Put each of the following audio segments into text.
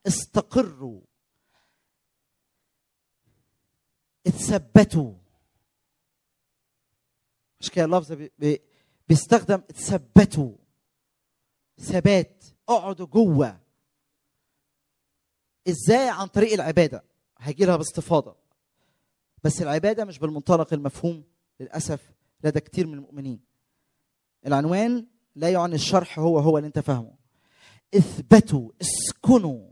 استقروا اتثبتوا مش كده اللفظ بي- بي- بيستخدم اتثبتوا ثبات اقعدوا جوه ازاي عن طريق العباده هيجي لها باستفاضه بس العباده مش بالمنطلق المفهوم للاسف لدى كتير من المؤمنين العنوان لا يعني الشرح هو هو اللي انت فاهمه اثبتوا اسكنوا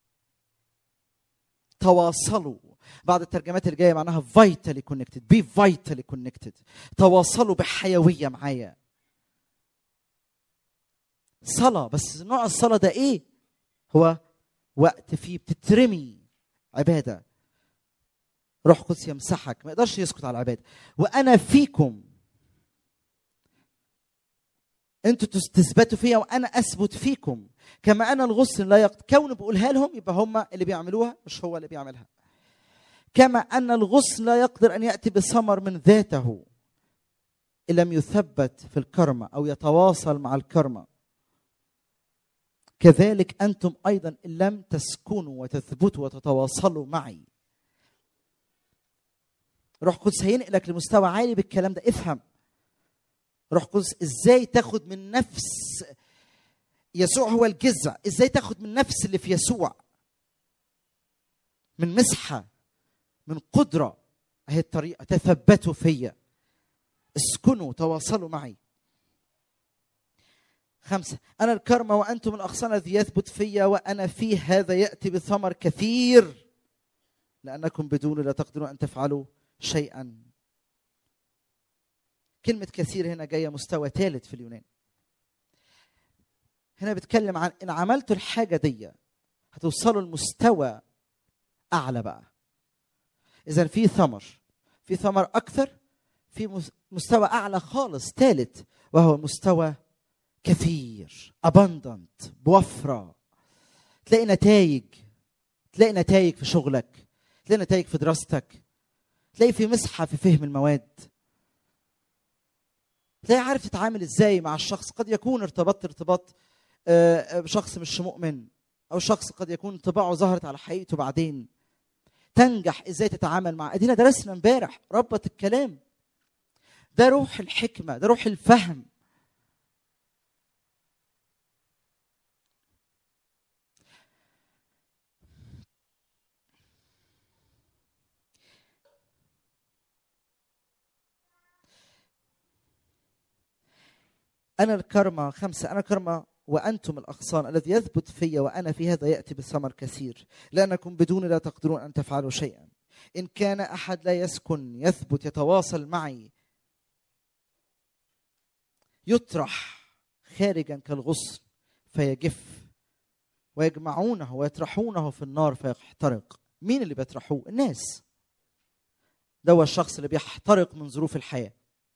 تواصلوا بعض الترجمات اللي جايه معناها فايتالي كونكتد بي فايتالي كونكتد تواصلوا بحيويه معايا صلاه بس نوع الصلاه ده ايه هو وقت فيه بتترمي عباده روح قدس يمسحك ما يقدرش يسكت على العباده وانا فيكم انتوا تس- تثبتوا فيا وانا اثبت فيكم كما انا الغصن لا يقت كون بقولها لهم يبقى هم اللي بيعملوها مش هو اللي بيعملها كما ان الغصن لا يقدر ان ياتي بثمر من ذاته ان لم يثبت في الكرمه او يتواصل مع الكرمه كذلك انتم ايضا ان لم تسكنوا وتثبتوا وتتواصلوا معي روح قدس هينقلك لمستوى عالي بالكلام ده افهم روح قدس ازاي تاخد من نفس يسوع هو الجذع ازاي تاخد من نفس اللي في يسوع من مسحه من قدره اهي الطريقه تثبتوا فيا اسكنوا تواصلوا معي خمسة أنا الكرمة وأنتم الأغصان الذي يثبت فيا وأنا فيه هذا يأتي بثمر كثير لأنكم بدون لا تقدرون أن تفعلوا شيئا كلمة كثير هنا جاية مستوى ثالث في اليونان هنا بتكلم عن إن عملتوا الحاجة دي هتوصلوا لمستوى أعلى بقى إذا في ثمر في ثمر أكثر في مس- مستوى أعلى خالص ثالث وهو مستوى كثير abundant بوفرة تلاقي نتائج تلاقي نتائج في شغلك تلاقي نتائج في دراستك تلاقي في مسحة في فهم المواد تلاقي عارف تتعامل ازاي مع الشخص قد يكون ارتبطت ارتباط آه، آه، بشخص مش مؤمن او شخص قد يكون طباعه ظهرت على حقيقته بعدين تنجح ازاي تتعامل مع ادينا درسنا امبارح ربط الكلام ده روح الحكمه ده روح الفهم أنا الكرمة خمسة أنا الكرمة وأنتم الأغصان الذي يثبت في وأنا في هذا يأتي بثمر كثير لأنكم بدون لا تقدرون أن تفعلوا شيئا إن كان أحد لا يسكن يثبت يتواصل معي يطرح خارجا كالغصن فيجف ويجمعونه ويطرحونه في النار فيحترق مين اللي بيطرحوه الناس ده هو الشخص اللي بيحترق من ظروف الحياه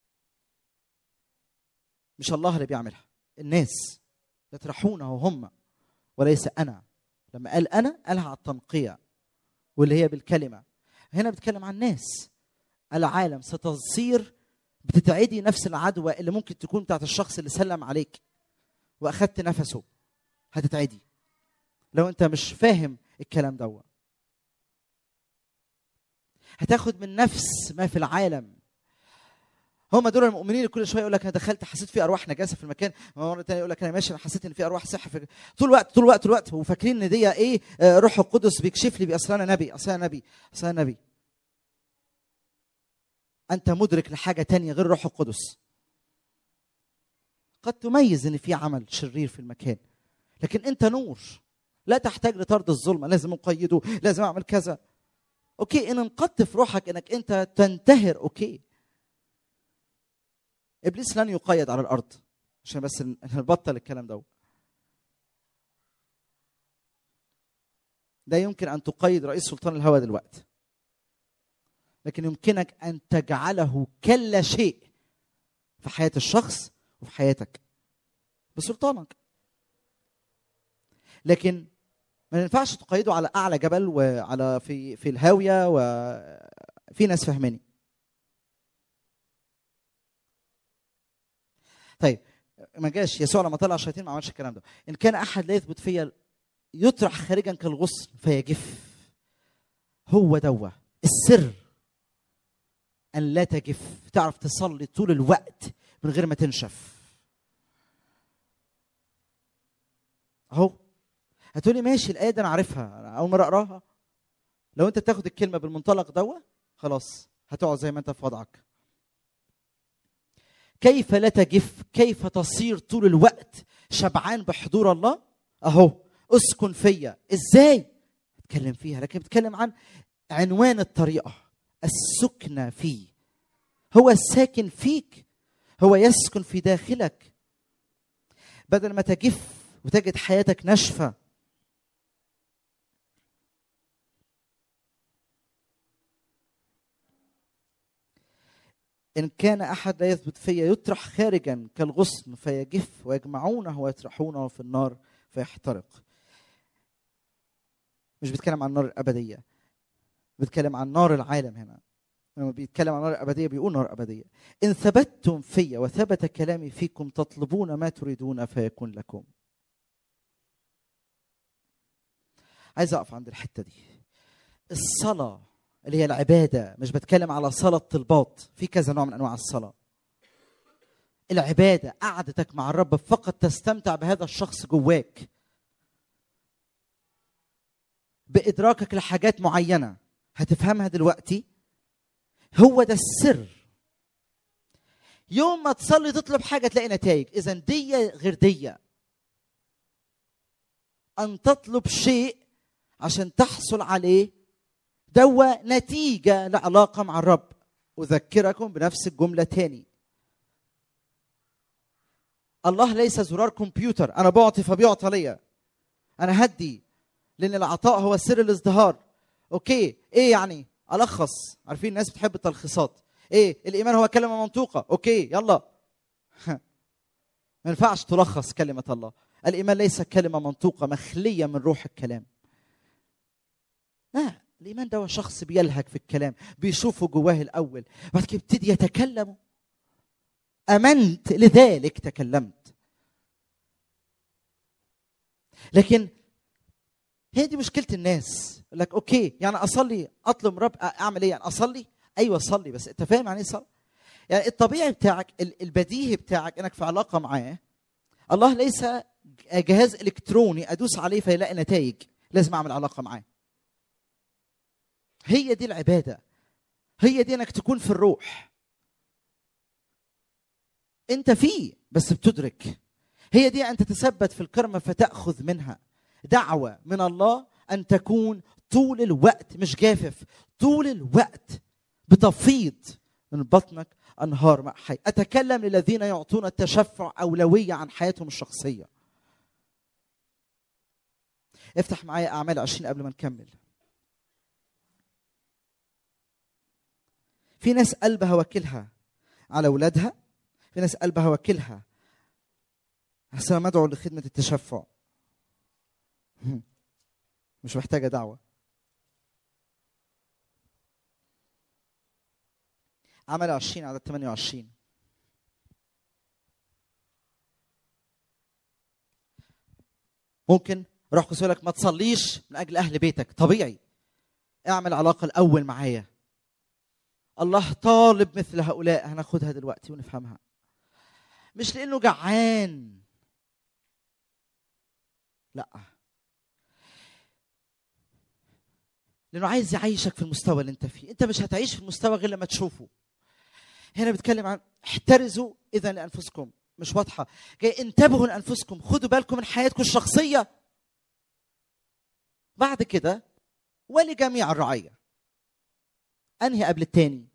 مش الله اللي بيعملها الناس يطرحونه هم وليس انا لما قال انا قالها على التنقيه واللي هي بالكلمه هنا بيتكلم عن الناس العالم ستصير بتتعدي نفس العدوى اللي ممكن تكون بتاعت الشخص اللي سلم عليك واخدت نفسه هتتعدي لو انت مش فاهم الكلام ده هتاخد من نفس ما في العالم هم دول المؤمنين اللي كل شويه يقول لك انا دخلت حسيت في ارواح نجاسه في المكان مره ثانيه يقول لك انا ماشي انا حسيت ان في ارواح صحه في طول الوقت طول الوقت طول الوقت وفاكرين ان دي ايه آه، روح القدس بيكشف لي باصل انا نبي اصل انا نبي اصل انا نبي انت مدرك لحاجه تانية غير روح القدس قد تميز ان في عمل شرير في المكان لكن انت نور لا تحتاج لطرد الظلمه لازم اقيده لازم اعمل كذا اوكي ان انقضت في روحك انك انت تنتهر اوكي ابليس لن يقيد على الارض عشان بس ن- نبطل الكلام ده لا يمكن ان تقيد رئيس سلطان الهوى دلوقتي لكن يمكنك ان تجعله كل شيء في حياه الشخص وفي حياتك بسلطانك لكن ما ينفعش تقيده على اعلى جبل وعلى في في الهاويه وفي ناس فاهماني طيب ما جاش يسوع لما طلع الشياطين ما عملش الكلام ده ان كان احد لا يثبت فيا يطرح خارجا كالغصن فيجف هو دوا السر ان لا تجف تعرف تصلي طول الوقت من غير ما تنشف اهو هتقولي ماشي الايه دي انا عارفها انا اول مره اقراها لو انت تاخد الكلمه بالمنطلق دوا خلاص هتقعد زي ما انت في وضعك كيف لا تجف كيف تصير طول الوقت شبعان بحضور الله اهو اسكن فيا ازاي اتكلم فيها لكن بتكلم عن عنوان الطريقه السكنه فيه هو الساكن فيك هو يسكن في داخلك بدل ما تجف وتجد حياتك ناشفه إن كان أحد لا يثبت فيا يطرح خارجا كالغصن فيجف ويجمعونه ويطرحونه في النار فيحترق مش بيتكلم عن النار الأبدية بيتكلم عن نار العالم هنا لما بيتكلم عن نار الأبدية بيقول نار أبدية إن ثبتتم فيا وثبت كلامي فيكم تطلبون ما تريدون فيكون لكم عايز أقف عند الحتة دي الصلاة اللي هي العبادة مش بتكلم على صلاة طلبات في كذا نوع من أنواع الصلاة العبادة قعدتك مع الرب فقط تستمتع بهذا الشخص جواك بإدراكك لحاجات معينة هتفهمها دلوقتي هو ده السر يوم ما تصلي تطلب حاجة تلاقي نتائج إذا دي غير دي أن تطلب شيء عشان تحصل عليه دوا نتيجة لعلاقة مع الرب أذكركم بنفس الجملة تاني الله ليس زرار كمبيوتر أنا بعطي فبيعطى ليا أنا هدي لأن العطاء هو سر الازدهار أوكي إيه يعني ألخص عارفين الناس بتحب التلخيصات إيه الإيمان هو كلمة منطوقة أوكي يلا ما ينفعش تلخص كلمة الله الإيمان ليس كلمة منطوقة مخلية من روح الكلام لا الايمان ده هو شخص بيلهج في الكلام بيشوفه جواه الاول بعد كده يبتدي يتكلم امنت لذلك تكلمت لكن هي دي مشكله الناس يقول لك اوكي يعني اصلي اطلب رب اعمل ايه يعني اصلي ايوه اصلي بس انت فاهم يعني ايه صلاه يعني الطبيعي بتاعك البديهي بتاعك انك في علاقه معاه الله ليس جهاز الكتروني ادوس عليه فيلاقي نتائج لازم اعمل علاقه معاه هي دي العباده هي دي انك تكون في الروح انت فيه بس بتدرك هي دي ان تتثبت في الكرمه فتاخذ منها دعوه من الله ان تكون طول الوقت مش جافف طول الوقت بتفيض من بطنك انهار ماء حي اتكلم للذين يعطون التشفع اولويه عن حياتهم الشخصيه افتح معايا اعمال عشرين قبل ما نكمل في ناس قلبها وكلها على اولادها في ناس قلبها وكلها حسنا مدعو لخدمه التشفع مش محتاجه دعوه عمل 20 عدد 28 ممكن روح قدس لك ما تصليش من اجل اهل بيتك طبيعي اعمل علاقه الاول معايا الله طالب مثل هؤلاء هناخدها دلوقتي ونفهمها مش لانه جعان لا لانه عايز يعيشك في المستوى اللي انت فيه انت مش هتعيش في المستوى غير لما تشوفه هنا بيتكلم عن احترزوا اذا لانفسكم مش واضحه جاي انتبهوا لانفسكم خدوا بالكم من حياتكم الشخصيه بعد كده ولجميع الرعيه انهي قبل التاني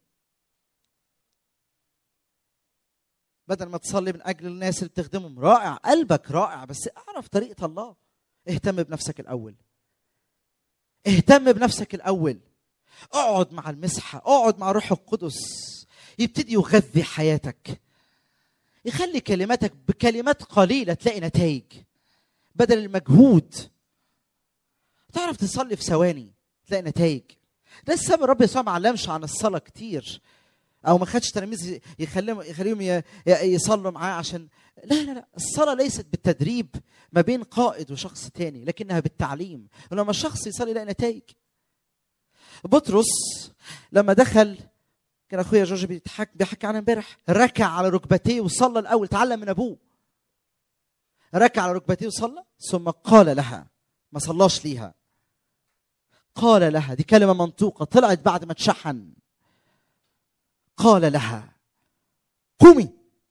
بدل ما تصلي من اجل الناس اللي بتخدمهم رائع قلبك رائع بس اعرف طريقه الله اهتم بنفسك الاول اهتم بنفسك الاول اقعد مع المسحه اقعد مع روح القدس يبتدي يغذي حياتك يخلي كلماتك بكلمات قليله تلاقي نتائج بدل المجهود تعرف تصلي في ثواني تلاقي نتائج ده السبب الرب يسوع ما علمش عن الصلاه كتير او ما خدش تلاميذ يخليهم يخليهم ي- ي- يصلوا معاه عشان لا لا لا الصلاه ليست بالتدريب ما بين قائد وشخص تاني لكنها بالتعليم ولما الشخص يصلي يلاقي نتائج بطرس لما دخل كان اخويا جورج بيضحك بيحكي عنها امبارح ركع على ركبتيه وصلى الاول تعلم من ابوه ركع على ركبتيه وصلى ثم قال لها ما صلاش ليها قال لها دي كلمه منطوقه طلعت بعد ما اتشحن قال لها قومي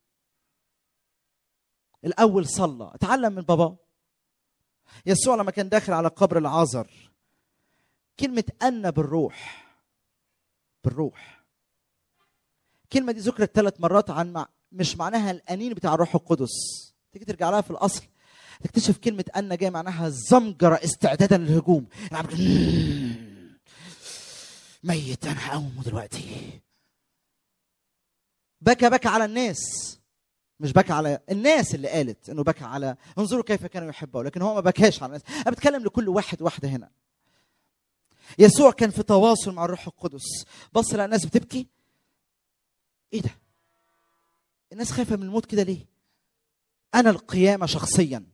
الاول صلى اتعلم من باباه يسوع لما كان داخل على قبر العازر كلمه ان بالروح بالروح الكلمه دي ذكرت ثلاث مرات عن مع... مش معناها الانين بتاع الروح القدس تيجي ترجع لها في الاصل تكتشف كلمه ان جاي معناها زمجره استعدادا للهجوم العبد ميت انا هقومه دلوقتي بكى بكى على الناس مش بكى على الناس اللي قالت انه بكى على انظروا كيف كانوا يحبوا لكن هو ما بكاش على الناس انا بتكلم لكل واحد واحده هنا يسوع كان في تواصل مع الروح القدس بص لقى الناس بتبكي ايه ده الناس خايفه من الموت كده ليه انا القيامه شخصيا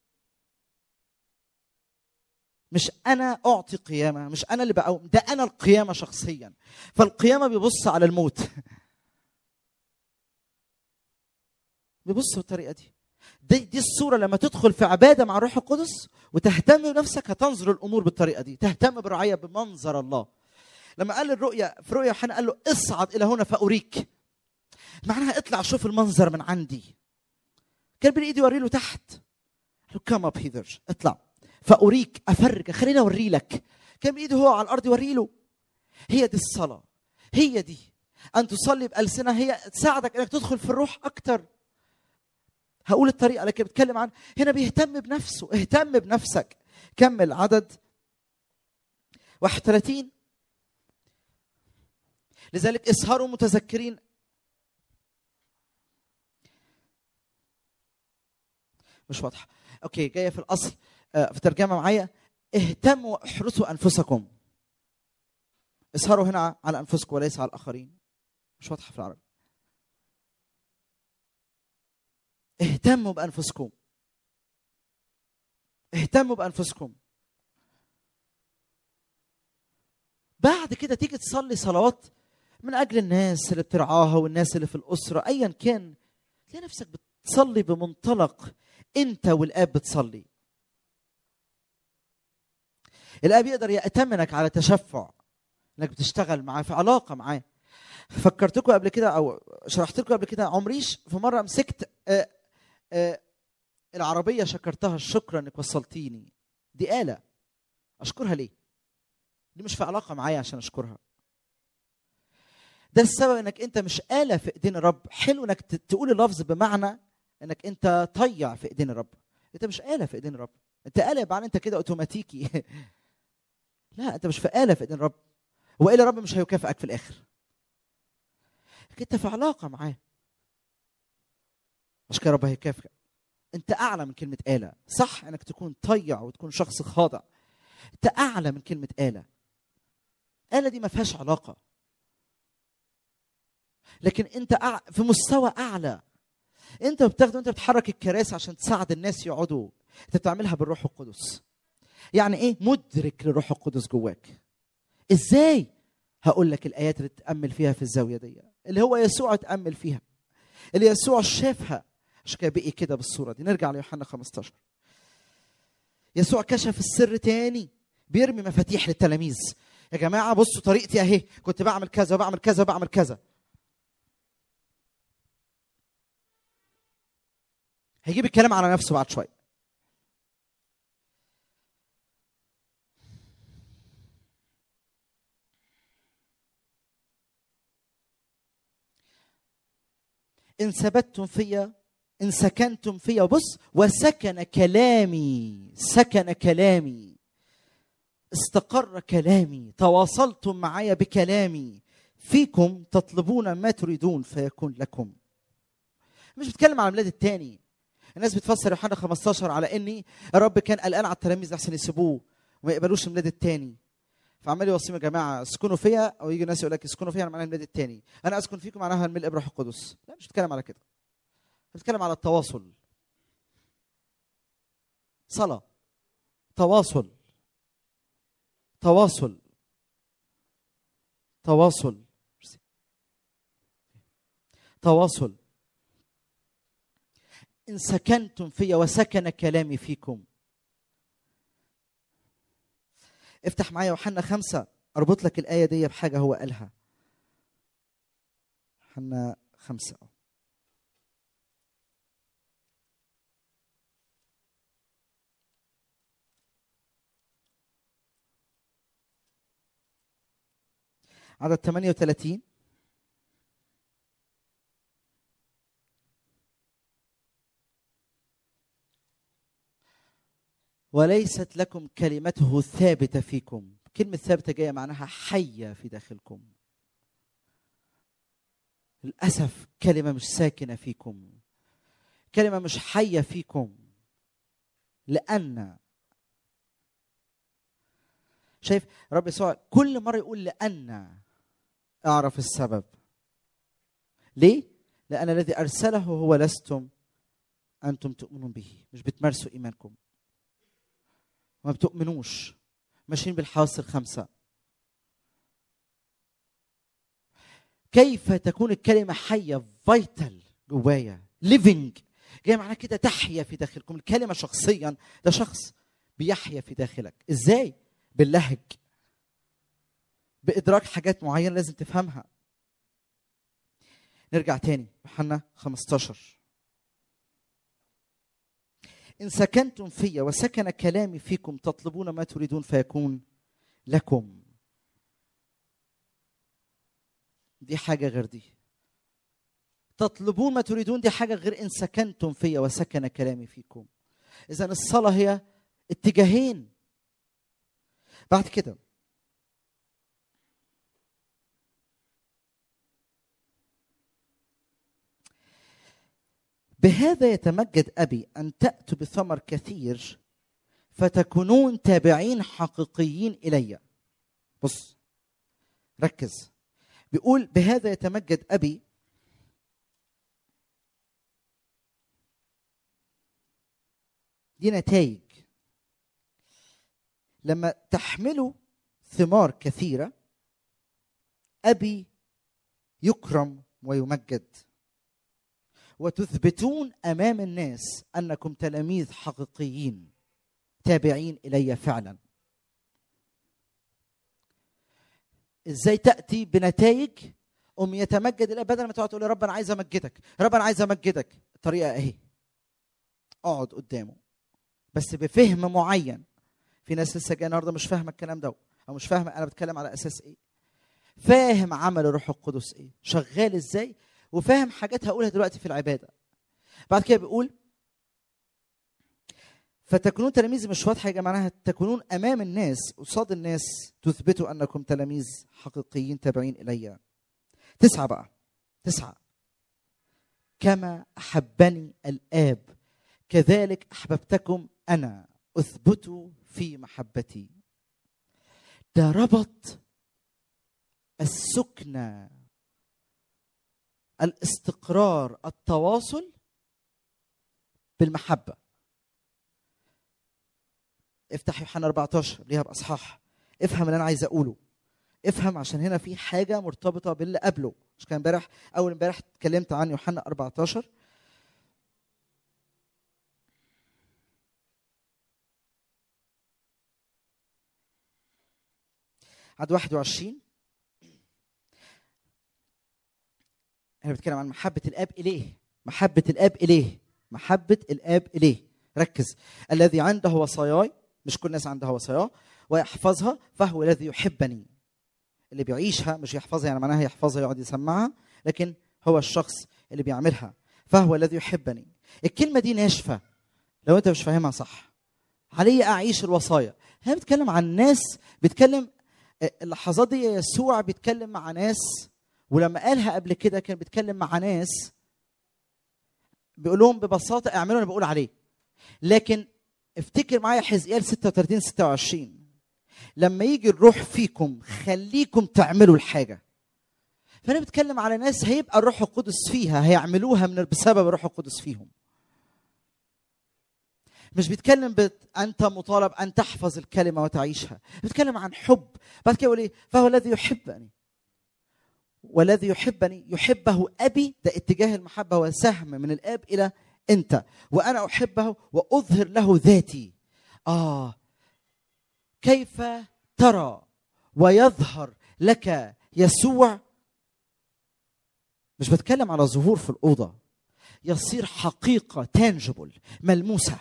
مش انا اعطي قيامه مش انا اللي بقوم ده انا القيامه شخصيا فالقيامه بيبص على الموت بيبص بالطريقه دي دي, دي الصوره لما تدخل في عباده مع الروح القدس وتهتم بنفسك هتنظر الامور بالطريقه دي تهتم بالرعيه بمنظر الله لما قال الرؤيا في رؤيا يوحنا قال له اصعد الى هنا فاريك معناها اطلع شوف المنظر من عندي كان بالايد يوري له تحت قال له كم اب هيذر اطلع فاريك افرج خليني اوري لك كان بايده هو على الارض يوري له هي دي الصلاه هي دي ان تصلي بالسنه هي تساعدك انك تدخل في الروح اكتر هقول الطريقه لكن بتكلم عن هنا بيهتم بنفسه اهتم بنفسك كمل عدد 31 لذلك اسهروا متذكرين مش واضحه اوكي جايه في الاصل آه، في ترجمه معايا اهتموا واحرسوا انفسكم اسهروا هنا على انفسكم وليس على الاخرين مش واضحه في العربي اهتموا بانفسكم اهتموا بانفسكم بعد كده تيجي تصلي صلوات من اجل الناس اللي بترعاها والناس اللي في الاسره ايا كان تلاقي نفسك بتصلي بمنطلق انت والاب بتصلي الاب يقدر يأتمنك على تشفع انك بتشتغل معاه في علاقه معاه فكرتكم قبل كده او شرحت لكم قبل كده عمريش في مره مسكت آه آه العربيه شكرتها شكرا انك وصلتيني دي آلة اشكرها ليه دي مش في علاقه معايا عشان اشكرها ده السبب انك انت مش آلة في ايدين الرب حلو انك ت- تقول اللفظ بمعنى انك انت طيع في ايدين الرب انت مش آلة في ايدين الرب انت آلة يبقى انت كده اوتوماتيكي لا انت مش في آلة في ايدين الرب والا الرب مش هيكافئك في الاخر لكن انت في علاقه معاه مش كده رب هيكافئك انت اعلى من كلمه آلة صح انك تكون طيع وتكون شخص خاضع انت اعلى من كلمه آلة آلة دي ما فيهاش علاقه لكن انت أع... في مستوى اعلى انت بتاخده انت بتحرك الكراسي عشان تساعد الناس يقعدوا انت بتعملها بالروح القدس يعني ايه مدرك للروح القدس جواك ازاي هقول لك الايات اللي تامل فيها في الزاويه دي اللي هو يسوع اتامل فيها اللي يسوع شافها عشان كده بقي كده بالصوره دي نرجع ليوحنا 15 يسوع كشف السر تاني بيرمي مفاتيح للتلاميذ يا جماعه بصوا طريقتي اهي كنت بعمل كذا وبعمل كذا وبعمل كذا هيجيب الكلام على نفسه بعد شويه إن ثبتتم فيا إن سكنتم فيا وبص وسكن كلامي سكن كلامي استقر كلامي تواصلتم معي بكلامي فيكم تطلبون ما تريدون فيكون لكم مش بتكلم على الميلاد الثاني الناس بتفسر يوحنا 15 على اني الرب كان قلقان على التلاميذ احسن يسيبوه وما يقبلوش الميلاد الثاني فعمال يوصيهم يا جماعه اسكنوا فيا او يجي ناس يقول لك اسكنوا فيا معناها الميلاد الثاني انا اسكن فيكم معناها الملء بروح القدس لا مش بتكلم على كده بتكلم على التواصل صلاه تواصل تواصل تواصل تواصل إن سكنتم في وسكن كلامي فيكم افتح معايا يوحنا خمسة أربط لك الآية دي بحاجة هو قالها يوحنا خمسة عدد 38 وليست لكم كلمته ثابته فيكم كلمه ثابته جايه معناها حيه في داخلكم للاسف كلمه مش ساكنه فيكم كلمه مش حيه فيكم لان شايف رب يسوع كل مره يقول لان اعرف السبب ليه لان الذي ارسله هو لستم انتم تؤمنون به مش بتمارسوا ايمانكم ما بتؤمنوش ماشيين بالحواس الخمسة كيف تكون الكلمة حية فايتال جوايا ليفنج جاي معناها كده تحيا في داخلكم الكلمة شخصيا ده شخص بيحيا في داخلك ازاي باللهج بإدراك حاجات معينة لازم تفهمها نرجع تاني يوحنا 15 إن سكنتم في وسكن كلامي فيكم تطلبون ما تريدون فيكون لكم دي حاجة غير دي تطلبون ما تريدون دي حاجة غير إن سكنتم في وسكن كلامي فيكم إذا الصلاة هي اتجاهين بعد كده بهذا يتمجد ابي ان تاتوا بثمر كثير فتكونون تابعين حقيقيين الي بص ركز بيقول بهذا يتمجد ابي دي نتائج لما تحملوا ثمار كثيره ابي يكرم ويمجد وتثبتون امام الناس انكم تلاميذ حقيقيين تابعين الي فعلا ازاي تاتي بنتائج ام يتمجد الاب بدل ما تقعد تقول يا رب انا عايز امجدك يا رب انا عايز امجدك الطريقه اهي اقعد قدامه بس بفهم معين في ناس لسه جايه النهارده مش فاهمه الكلام ده او مش فاهمه انا بتكلم على اساس ايه فاهم عمل الروح القدس ايه شغال ازاي وفاهم حاجات هقولها دلوقتي في العباده بعد كده بيقول فتكونون تلاميذ مش واضحه يا جماعه معناها تكونون امام الناس قصاد الناس تثبتوا انكم تلاميذ حقيقيين تابعين الي تسعه بقى تسعه كما احبني الاب كذلك احببتكم انا اثبتوا في محبتي ده ربط السكنه الاستقرار التواصل بالمحبة افتح يوحنا 14 ليها بأصحاح افهم اللي أنا عايز أقوله افهم عشان هنا في حاجة مرتبطة باللي قبله مش كان امبارح أول امبارح اتكلمت عن يوحنا 14 عدد 21 انا بتكلم عن محبه الاب اليه محبه الاب اليه محبه الاب اليه ركز الذي عنده وصاياي مش كل الناس عندها وصاياه ويحفظها فهو الذي يحبني اللي بيعيشها مش يحفظها يعني معناها يحفظها يقعد يسمعها لكن هو الشخص اللي بيعملها فهو الذي يحبني الكلمه دي ناشفه لو انت مش فاهمها صح علي اعيش الوصايا هي بتتكلم عن ناس بيتكلم اللحظات دي يسوع بيتكلم مع ناس ولما قالها قبل كده كان بيتكلم مع ناس بيقول لهم ببساطه اعملوا اللي بقول عليه لكن افتكر معايا حزقيال 36 26 لما يجي الروح فيكم خليكم تعملوا الحاجه فانا بتكلم على ناس هيبقى الروح القدس فيها هيعملوها من بسبب الروح القدس فيهم مش بيتكلم بت... انت مطالب ان تحفظ الكلمه وتعيشها بيتكلم عن حب بعد كده يقول ايه فهو الذي يحبني والذي يحبني يحبه ابي ده اتجاه المحبه وسهم من الاب الى انت وانا احبه واظهر له ذاتي اه كيف ترى ويظهر لك يسوع مش بتكلم على ظهور في الاوضه يصير حقيقه تانجبل ملموسه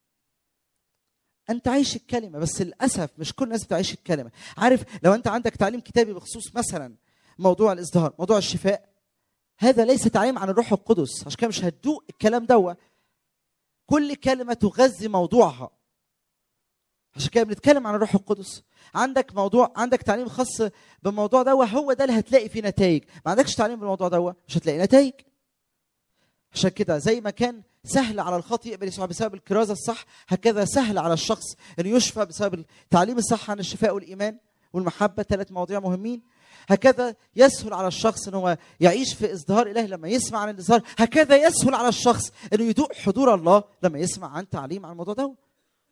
انت عايش الكلمه بس للاسف مش كل الناس بتعيش الكلمه عارف لو انت عندك تعليم كتابي بخصوص مثلا موضوع الازدهار موضوع الشفاء هذا ليس تعليم عن الروح القدس عشان كده مش هتدوق الكلام دوا كل كلمه تغذي موضوعها عشان كده بنتكلم عن الروح القدس عندك موضوع عندك تعليم خاص بالموضوع ده هو ده اللي هتلاقي فيه نتائج ما عندكش تعليم بالموضوع ده مش هتلاقي نتائج عشان كده زي ما كان سهل على الخاطئ يقبل يسوع بسبب الكرازه الصح هكذا سهل على الشخص انه يشفى بسبب التعليم الصح عن الشفاء والايمان والمحبه ثلاث مواضيع مهمين هكذا يسهل على الشخص ان هو يعيش في ازدهار الهي لما يسمع عن الازدهار هكذا يسهل على الشخص انه يدوق حضور الله لما يسمع عن تعليم عن الموضوع ده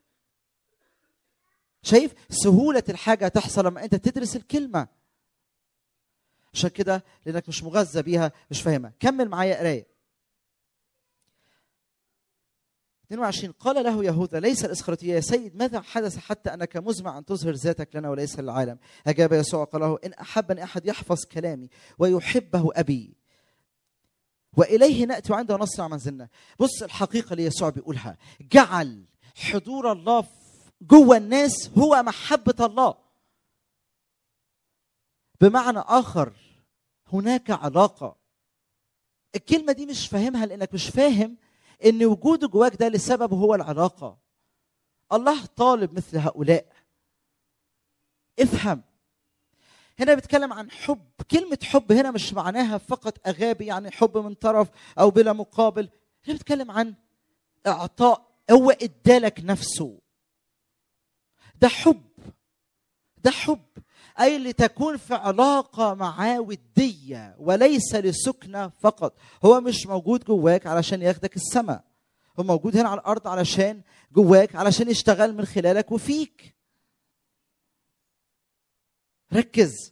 شايف سهولة الحاجة تحصل لما أنت تدرس الكلمة عشان كده لأنك مش مغذى بيها مش فاهمها كمل معايا قراية 22 قال له يهوذا ليس الإسخريطية يا سيد ماذا حدث حتى أنك مزمع أن تظهر ذاتك لنا وليس للعالم أجاب يسوع قال له إن أحبني أحد يحفظ كلامي ويحبه أبي وإليه نأتي وعنده نصنع منزلنا بص الحقيقة اللي يسوع بيقولها جعل حضور الله جوه الناس هو محبة الله بمعنى آخر هناك علاقة الكلمة دي مش فاهمها لأنك مش فاهم إن وجوده جواك ده لسبب هو العلاقة الله طالب مثل هؤلاء افهم هنا بيتكلم عن حب كلمة حب هنا مش معناها فقط أغابي يعني حب من طرف أو بلا مقابل هنا بيتكلم عن إعطاء هو إدالك نفسه ده حب ده حب أي لتكون في علاقة معاه ودية وليس لسكنة فقط هو مش موجود جواك علشان ياخدك السماء هو موجود هنا على الأرض علشان جواك علشان يشتغل من خلالك وفيك ركز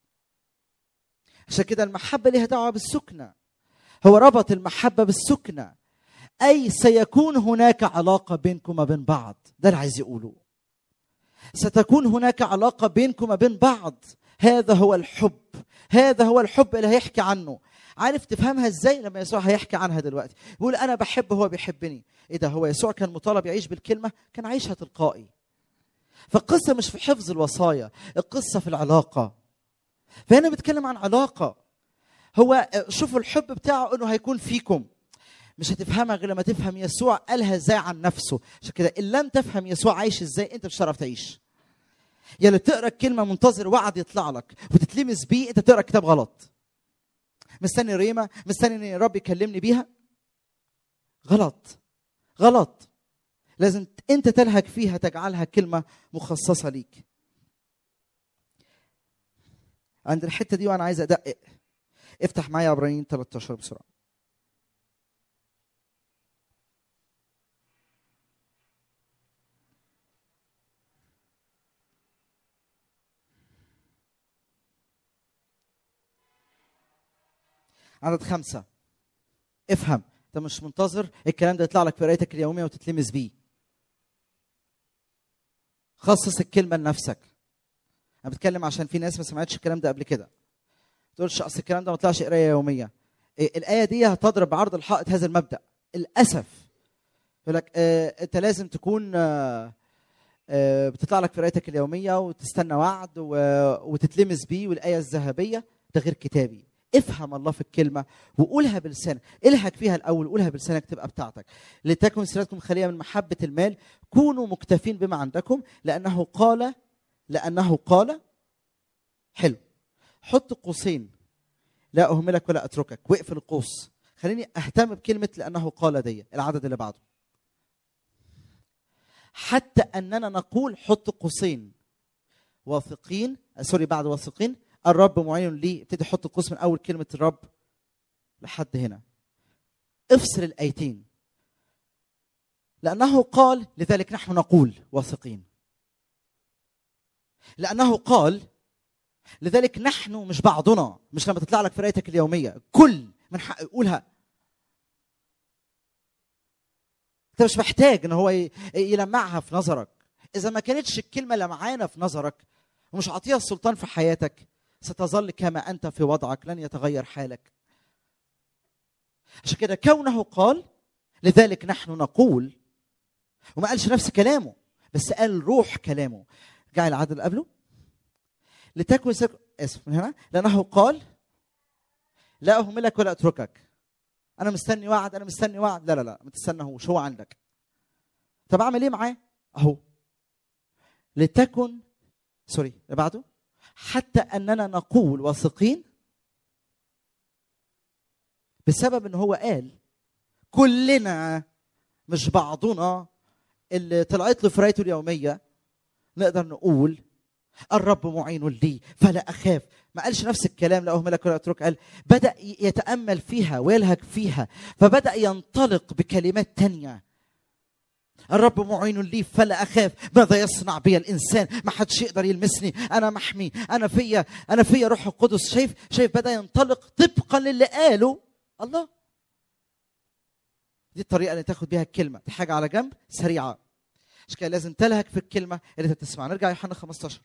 عشان كده المحبة ليها دعوة بالسكنة هو ربط المحبة بالسكنة أي سيكون هناك علاقة بينكم وبين بعض ده اللي عايز يقوله ستكون هناك علاقة بينكم وبين بعض هذا هو الحب هذا هو الحب اللي هيحكي عنه عارف تفهمها ازاي لما يسوع هيحكي عنها دلوقتي بيقول انا بحب هو بيحبني ايه ده هو يسوع كان مطالب يعيش بالكلمه كان عايشها تلقائي فالقصه مش في حفظ الوصايا القصه في العلاقه فهنا بيتكلم عن علاقه هو شوفوا الحب بتاعه انه هيكون فيكم مش هتفهمها غير لما تفهم يسوع قالها ازاي عن نفسه عشان كده ان لم تفهم يسوع عايش ازاي انت مش هتعرف تعيش يا اللي بتقرا الكلمه منتظر وعد يطلع لك وتتلمس بيه انت بتقرا كتاب غلط مستني ريما مستني ان الرب يكلمني بيها غلط غلط لازم انت تلهج فيها تجعلها كلمه مخصصه ليك عند الحته دي وانا عايز ادقق افتح معايا عبرانيين 13 بسرعه عدد خمسة افهم انت مش منتظر الكلام ده يطلع لك في قرايتك اليومية وتتلمس بيه خصص الكلمة لنفسك انا بتكلم عشان في ناس ما سمعتش الكلام ده قبل كده ما تقولش اصل الكلام ده ما طلعش قرايه يوميه إيه الايه دي هتضرب بعرض الحائط هذا المبدا للاسف يقول لك آه انت لازم تكون آه آه بتطلع لك في قرايتك اليوميه وتستنى وعد وتتلمس بيه والايه الذهبيه ده غير كتابي افهم الله في الكلمه وقولها بلسانك الهك فيها الاول قولها بلسانك تبقى بتاعتك لتكن سيرتكم خاليه من محبه المال كونوا مكتفين بما عندكم لانه قال لانه قال حلو حط قوسين لا اهملك ولا اتركك واقفل القوس خليني اهتم بكلمه لانه قال دي العدد اللي بعده حتى اننا نقول حط قوسين واثقين آه، سوري بعد واثقين الرب معين لي ابتدي احط قوس من اول كلمه الرب لحد هنا افصل الايتين لانه قال لذلك نحن نقول واثقين لانه قال لذلك نحن مش بعضنا مش لما تطلع لك في رأيتك اليوميه كل من حق يقولها انت مش محتاج ان هو ي- يلمعها في نظرك اذا ما كانتش الكلمه لمعانه في نظرك ومش عطيها السلطان في حياتك ستظل كما انت في وضعك لن يتغير حالك عشان كده كونه قال لذلك نحن نقول وما قالش نفس كلامه بس قال روح كلامه رجع العدد اللي قبله لتكن سك... اسف من هنا لانه قال لا اهملك ولا اتركك انا مستني وعد انا مستني وعد لا لا لا ما تستناهوش هو عندك طب اعمل ايه معاه اهو لتكن سوري اللي بعده حتى اننا نقول واثقين بسبب ان هو قال كلنا مش بعضنا اللي طلعت له في رايته اليوميه نقدر نقول الرب معين لي فلا اخاف ما قالش نفس الكلام لا اهملك ولا اترك قال بدا يتامل فيها ويلهج فيها فبدا ينطلق بكلمات تانية الرب معين لي فلا اخاف ماذا يصنع بي الانسان ما حدش يقدر يلمسني انا محمي انا فيا انا فيا روح القدس شايف شايف بدا ينطلق طبقا للي قاله الله دي الطريقه اللي تاخد بيها الكلمه دي حاجه على جنب سريعه عشان كده لازم تلهج في الكلمه اللي انت بتسمعها نرجع يوحنا 15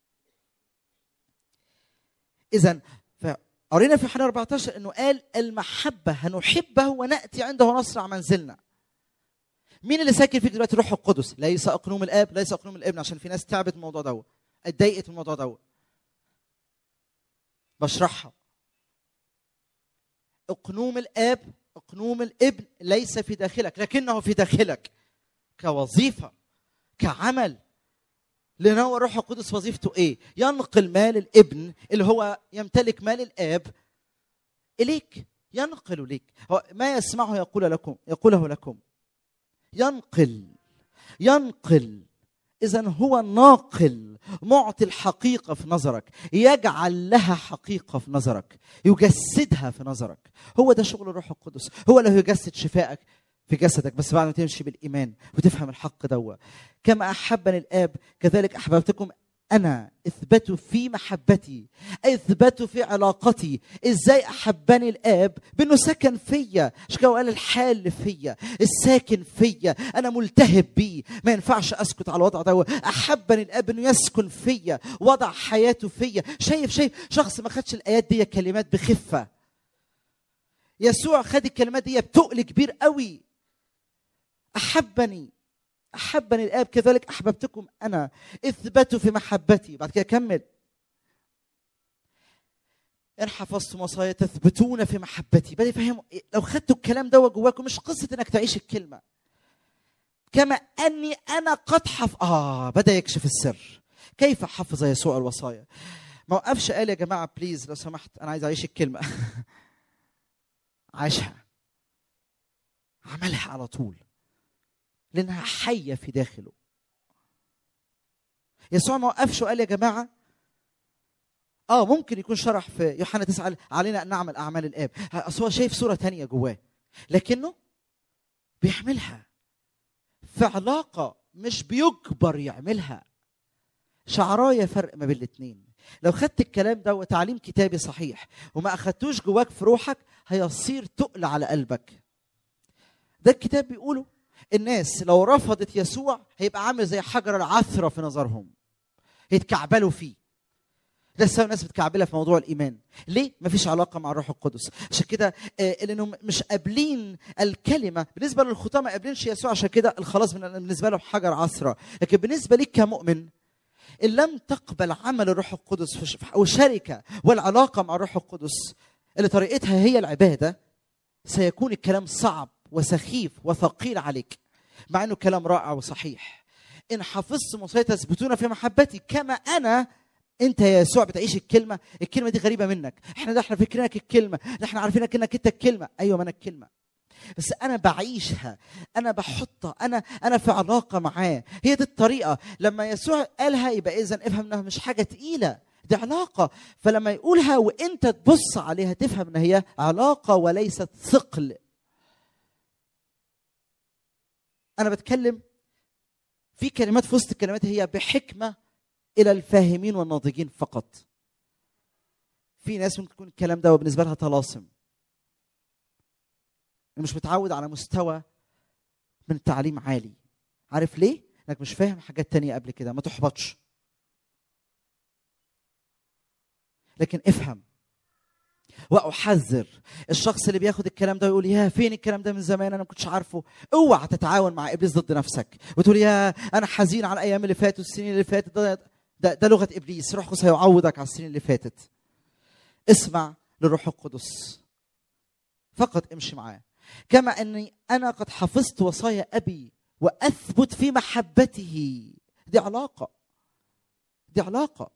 اذا قرينا في يوحنا 14 انه قال المحبه هنحبه وناتي عنده ونصنع منزلنا مين اللي ساكن فيك دلوقتي روح القدس ليس اقنوم الاب ليس اقنوم الابن عشان في ناس تعبت من الموضوع ده اتضايقت من الموضوع ده بشرحها اقنوم الاب اقنوم الابن ليس في داخلك لكنه في داخلك كوظيفه كعمل لان هو الروح القدس وظيفته ايه ينقل مال الابن اللي هو يمتلك مال الاب اليك ينقل ليك هو ما يسمعه يقول لكم يقوله لكم ينقل ينقل اذا هو الناقل معطي الحقيقه في نظرك يجعل لها حقيقه في نظرك يجسدها في نظرك هو ده شغل الروح القدس هو اللي يجسد شفائك في جسدك بس بعد ما تمشي بالايمان وتفهم الحق دوا كما احبني الاب كذلك احببتكم انا اثبتوا في محبتي اثبتوا في علاقتي ازاي احبني الاب بانه سكن فيا عشان كده قال الحال اللي فيا الساكن فيا انا ملتهب بيه ما ينفعش اسكت على الوضع ده احبني الاب انه يسكن فيا وضع حياته فيا شايف شايف شخص ما خدش الايات دي كلمات بخفه يسوع خد الكلمات دي بتقل كبير قوي احبني احبني الاب كذلك احببتكم انا اثبتوا في محبتي بعد كده كمل ان حفظتم وصايا تثبتون في محبتي بدي فهم لو خدتوا الكلام ده جواكم مش قصه انك تعيش الكلمه كما اني انا قد حف اه بدا يكشف السر كيف حفظ يسوع الوصايا ما وقفش قال يا جماعه بليز لو سمحت انا عايز اعيش الكلمه عاشها عملها على طول لانها حيه في داخله يسوع ما وقفش وقال يا جماعه اه ممكن يكون شرح في يوحنا تسعة علينا ان نعمل اعمال الاب اصل هو شايف صوره تانية جواه لكنه بيعملها في علاقه مش بيجبر يعملها شعرايه فرق ما بين الاثنين لو خدت الكلام ده وتعليم كتابي صحيح وما اخدتوش جواك في روحك هيصير تقل على قلبك ده الكتاب بيقوله الناس لو رفضت يسوع هيبقى عامل زي حجر العثرة في نظرهم يتكعبلوا فيه ده السبب الناس بتكعبلها في موضوع الايمان ليه مفيش علاقه مع الروح القدس عشان كده آه لانهم مش قابلين الكلمه بالنسبه للخطاه ما قابلينش يسوع عشان كده الخلاص بالنسبه له حجر عثره لكن بالنسبه ليك كمؤمن ان لم تقبل عمل الروح القدس او شركه والعلاقه مع الروح القدس اللي طريقتها هي العباده سيكون الكلام صعب وسخيف وثقيل عليك مع انه كلام رائع وصحيح ان حفظت وصايا تثبتون في محبتي كما انا انت يا يسوع بتعيش الكلمه الكلمه دي غريبه منك احنا ده احنا فاكرينك الكلمه ده احنا عارفينك انك انت الكلمه ايوه ما انا الكلمه بس انا بعيشها انا بحطها انا انا في علاقه معاه هي دي الطريقه لما يسوع قالها يبقى اذا افهم انها مش حاجه تقيله دي علاقه فلما يقولها وانت تبص عليها تفهم ان هي علاقه وليست ثقل انا بتكلم في كلمات في وسط الكلمات هي بحكمه الى الفاهمين والناضجين فقط في ناس ممكن تكون الكلام ده بالنسبه لها طلاسم مش متعود على مستوى من التعليم عالي عارف ليه انك مش فاهم حاجات تانية قبل كده ما تحبطش لكن افهم واحذر الشخص اللي بياخد الكلام ده ويقول يا فين الكلام ده من زمان انا ما كنتش عارفه اوعى تتعاون مع ابليس ضد نفسك وتقول يا انا حزين على الايام اللي فاتت والسنين اللي فاتت ده, ده, ده لغه ابليس روح القدس هيعوضك على السنين اللي فاتت اسمع للروح القدس فقط امشي معاه كما اني انا قد حفظت وصايا ابي واثبت في محبته دي علاقه دي علاقه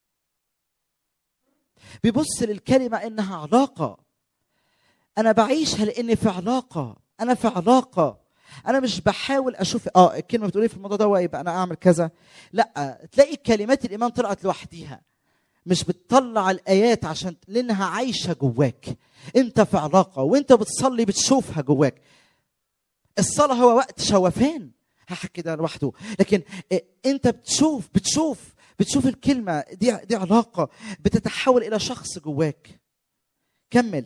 بيبص للكلمه انها علاقه انا بعيشها لاني في علاقه انا في علاقه انا مش بحاول اشوف اه الكلمه بتقول ايه في الموضوع ده يبقى انا اعمل كذا لا تلاقي كلمات الايمان طلعت لوحديها مش بتطلع الايات عشان لانها عايشه جواك انت في علاقه وانت بتصلي بتشوفها جواك الصلاه هو وقت شوفان هحكي ده لوحده لكن انت بتشوف بتشوف بتشوف الكلمه دي دي علاقه بتتحول الى شخص جواك كمل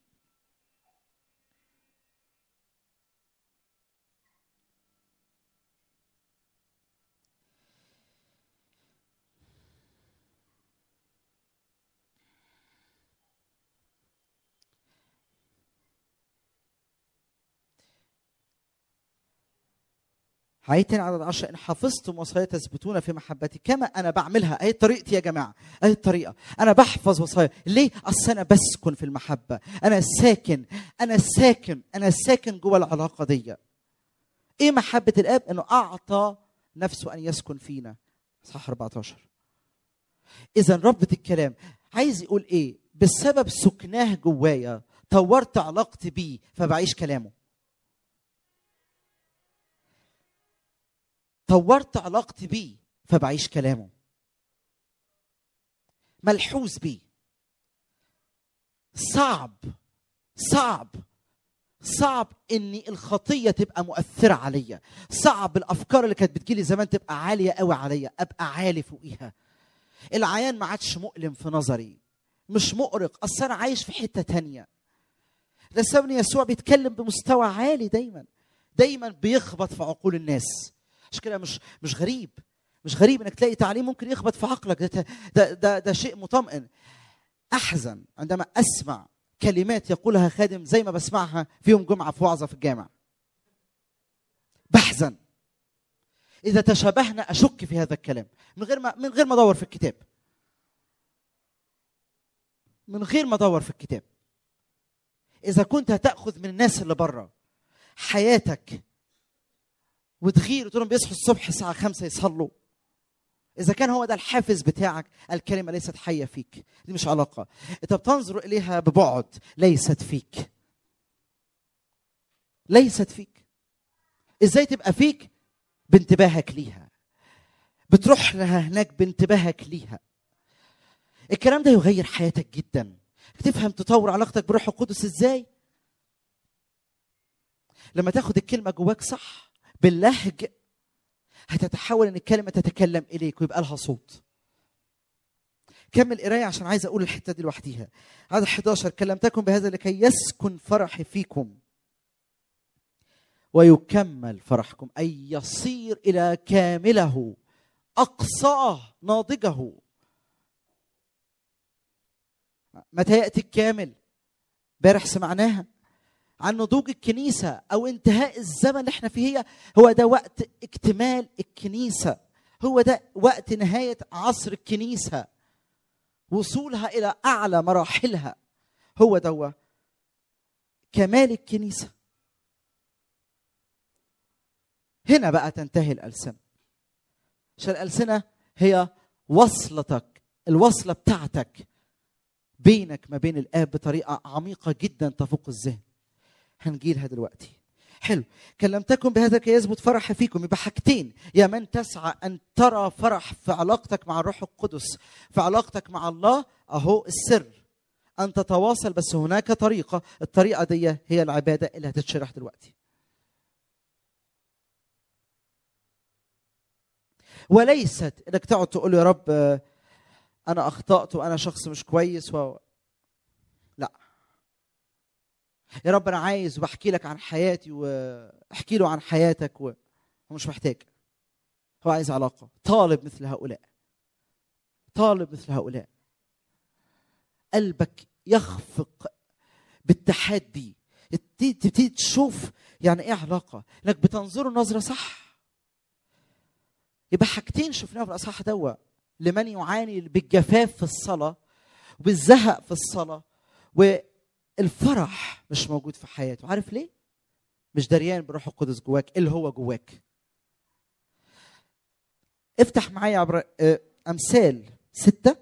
هعيد تاني عدد 10 ان حفظتم وصايا تثبتون في محبتي كما انا بعملها اهي طريقتي يا جماعه اهي الطريقه انا بحفظ وصايا ليه اصل انا بسكن في المحبه انا ساكن انا ساكن انا ساكن جوه العلاقه دي ايه محبه الاب انه اعطى نفسه ان يسكن فينا صح 14 اذا ربط الكلام عايز يقول ايه بسبب سكناه جوايا طورت علاقتي بيه فبعيش كلامه طورت علاقتي بيه فبعيش كلامه ملحوظ بيه صعب صعب صعب ان الخطيه تبقى مؤثره عليا صعب الافكار اللي كانت بتجيلي زمان تبقى عاليه قوي عليا ابقى عالي فوقيها العيان ما عادش مؤلم في نظري مش مؤرق اصل انا عايش في حته تانية ده سبب يسوع بيتكلم بمستوى عالي دايما دايما بيخبط في عقول الناس عشان كده مش مش غريب مش غريب انك تلاقي تعليم ممكن يخبط في عقلك ده ده ده, ده شيء مطمئن احزن عندما اسمع كلمات يقولها خادم زي ما بسمعها في يوم جمعه في وعظه في الجامع بحزن اذا تشابهنا اشك في هذا الكلام من غير ما من غير ما ادور في الكتاب من غير ما ادور في الكتاب اذا كنت هتاخذ من الناس اللي بره حياتك وتغير وتقول لهم بيصحوا الصبح الساعة خمسة يصلوا إذا كان هو ده الحافز بتاعك الكلمة ليست حية فيك دي مش علاقة أنت بتنظر إليها ببعد ليست فيك ليست فيك إزاي تبقى فيك بانتباهك ليها بتروح لها هناك بانتباهك ليها الكلام ده يغير حياتك جدا تفهم تطور علاقتك بروح القدس ازاي لما تاخد الكلمه جواك صح باللهج هتتحول ان الكلمه تتكلم اليك ويبقى لها صوت كمل قرايه عشان عايز اقول الحته دي لوحديها عدد 11 كلمتكم بهذا لكي يسكن فرحي فيكم ويكمل فرحكم اي يصير الى كامله اقصاه ناضجه متى ياتي الكامل امبارح سمعناها عن نضوج الكنيسة أو انتهاء الزمن اللي احنا فيه هي هو ده وقت اكتمال الكنيسة هو ده وقت نهاية عصر الكنيسة وصولها إلى أعلى مراحلها هو ده كمال الكنيسة هنا بقى تنتهي الألسنة عشان الألسنة هي وصلتك الوصلة بتاعتك بينك ما بين الآب بطريقة عميقة جدا تفوق الذهن هنجيلها دلوقتي حلو كلمتكم بهذا كي يثبت فرح فيكم يبقى حاجتين يا من تسعى ان ترى فرح في علاقتك مع الروح القدس في علاقتك مع الله اهو السر ان تتواصل بس هناك طريقه الطريقه دي هي العباده اللي هتتشرح دلوقتي وليست انك تقعد تقول يا رب آه، انا اخطات وانا شخص مش كويس و... لا يا رب انا عايز وبحكي لك عن حياتي واحكي له عن حياتك و... هو مش محتاج هو عايز علاقه طالب مثل هؤلاء طالب مثل هؤلاء قلبك يخفق بالتحدي تبتدي تبتدي تشوف يعني ايه علاقه انك بتنظره نظره صح يبقى حاجتين شفناها في الاصحاح دوا لمن يعاني بالجفاف في الصلاه وبالزهق في الصلاه والفرح مش موجود في حياته عارف ليه مش دريان بروح القدس جواك اللي هو جواك افتح معايا عبر آه، امثال سته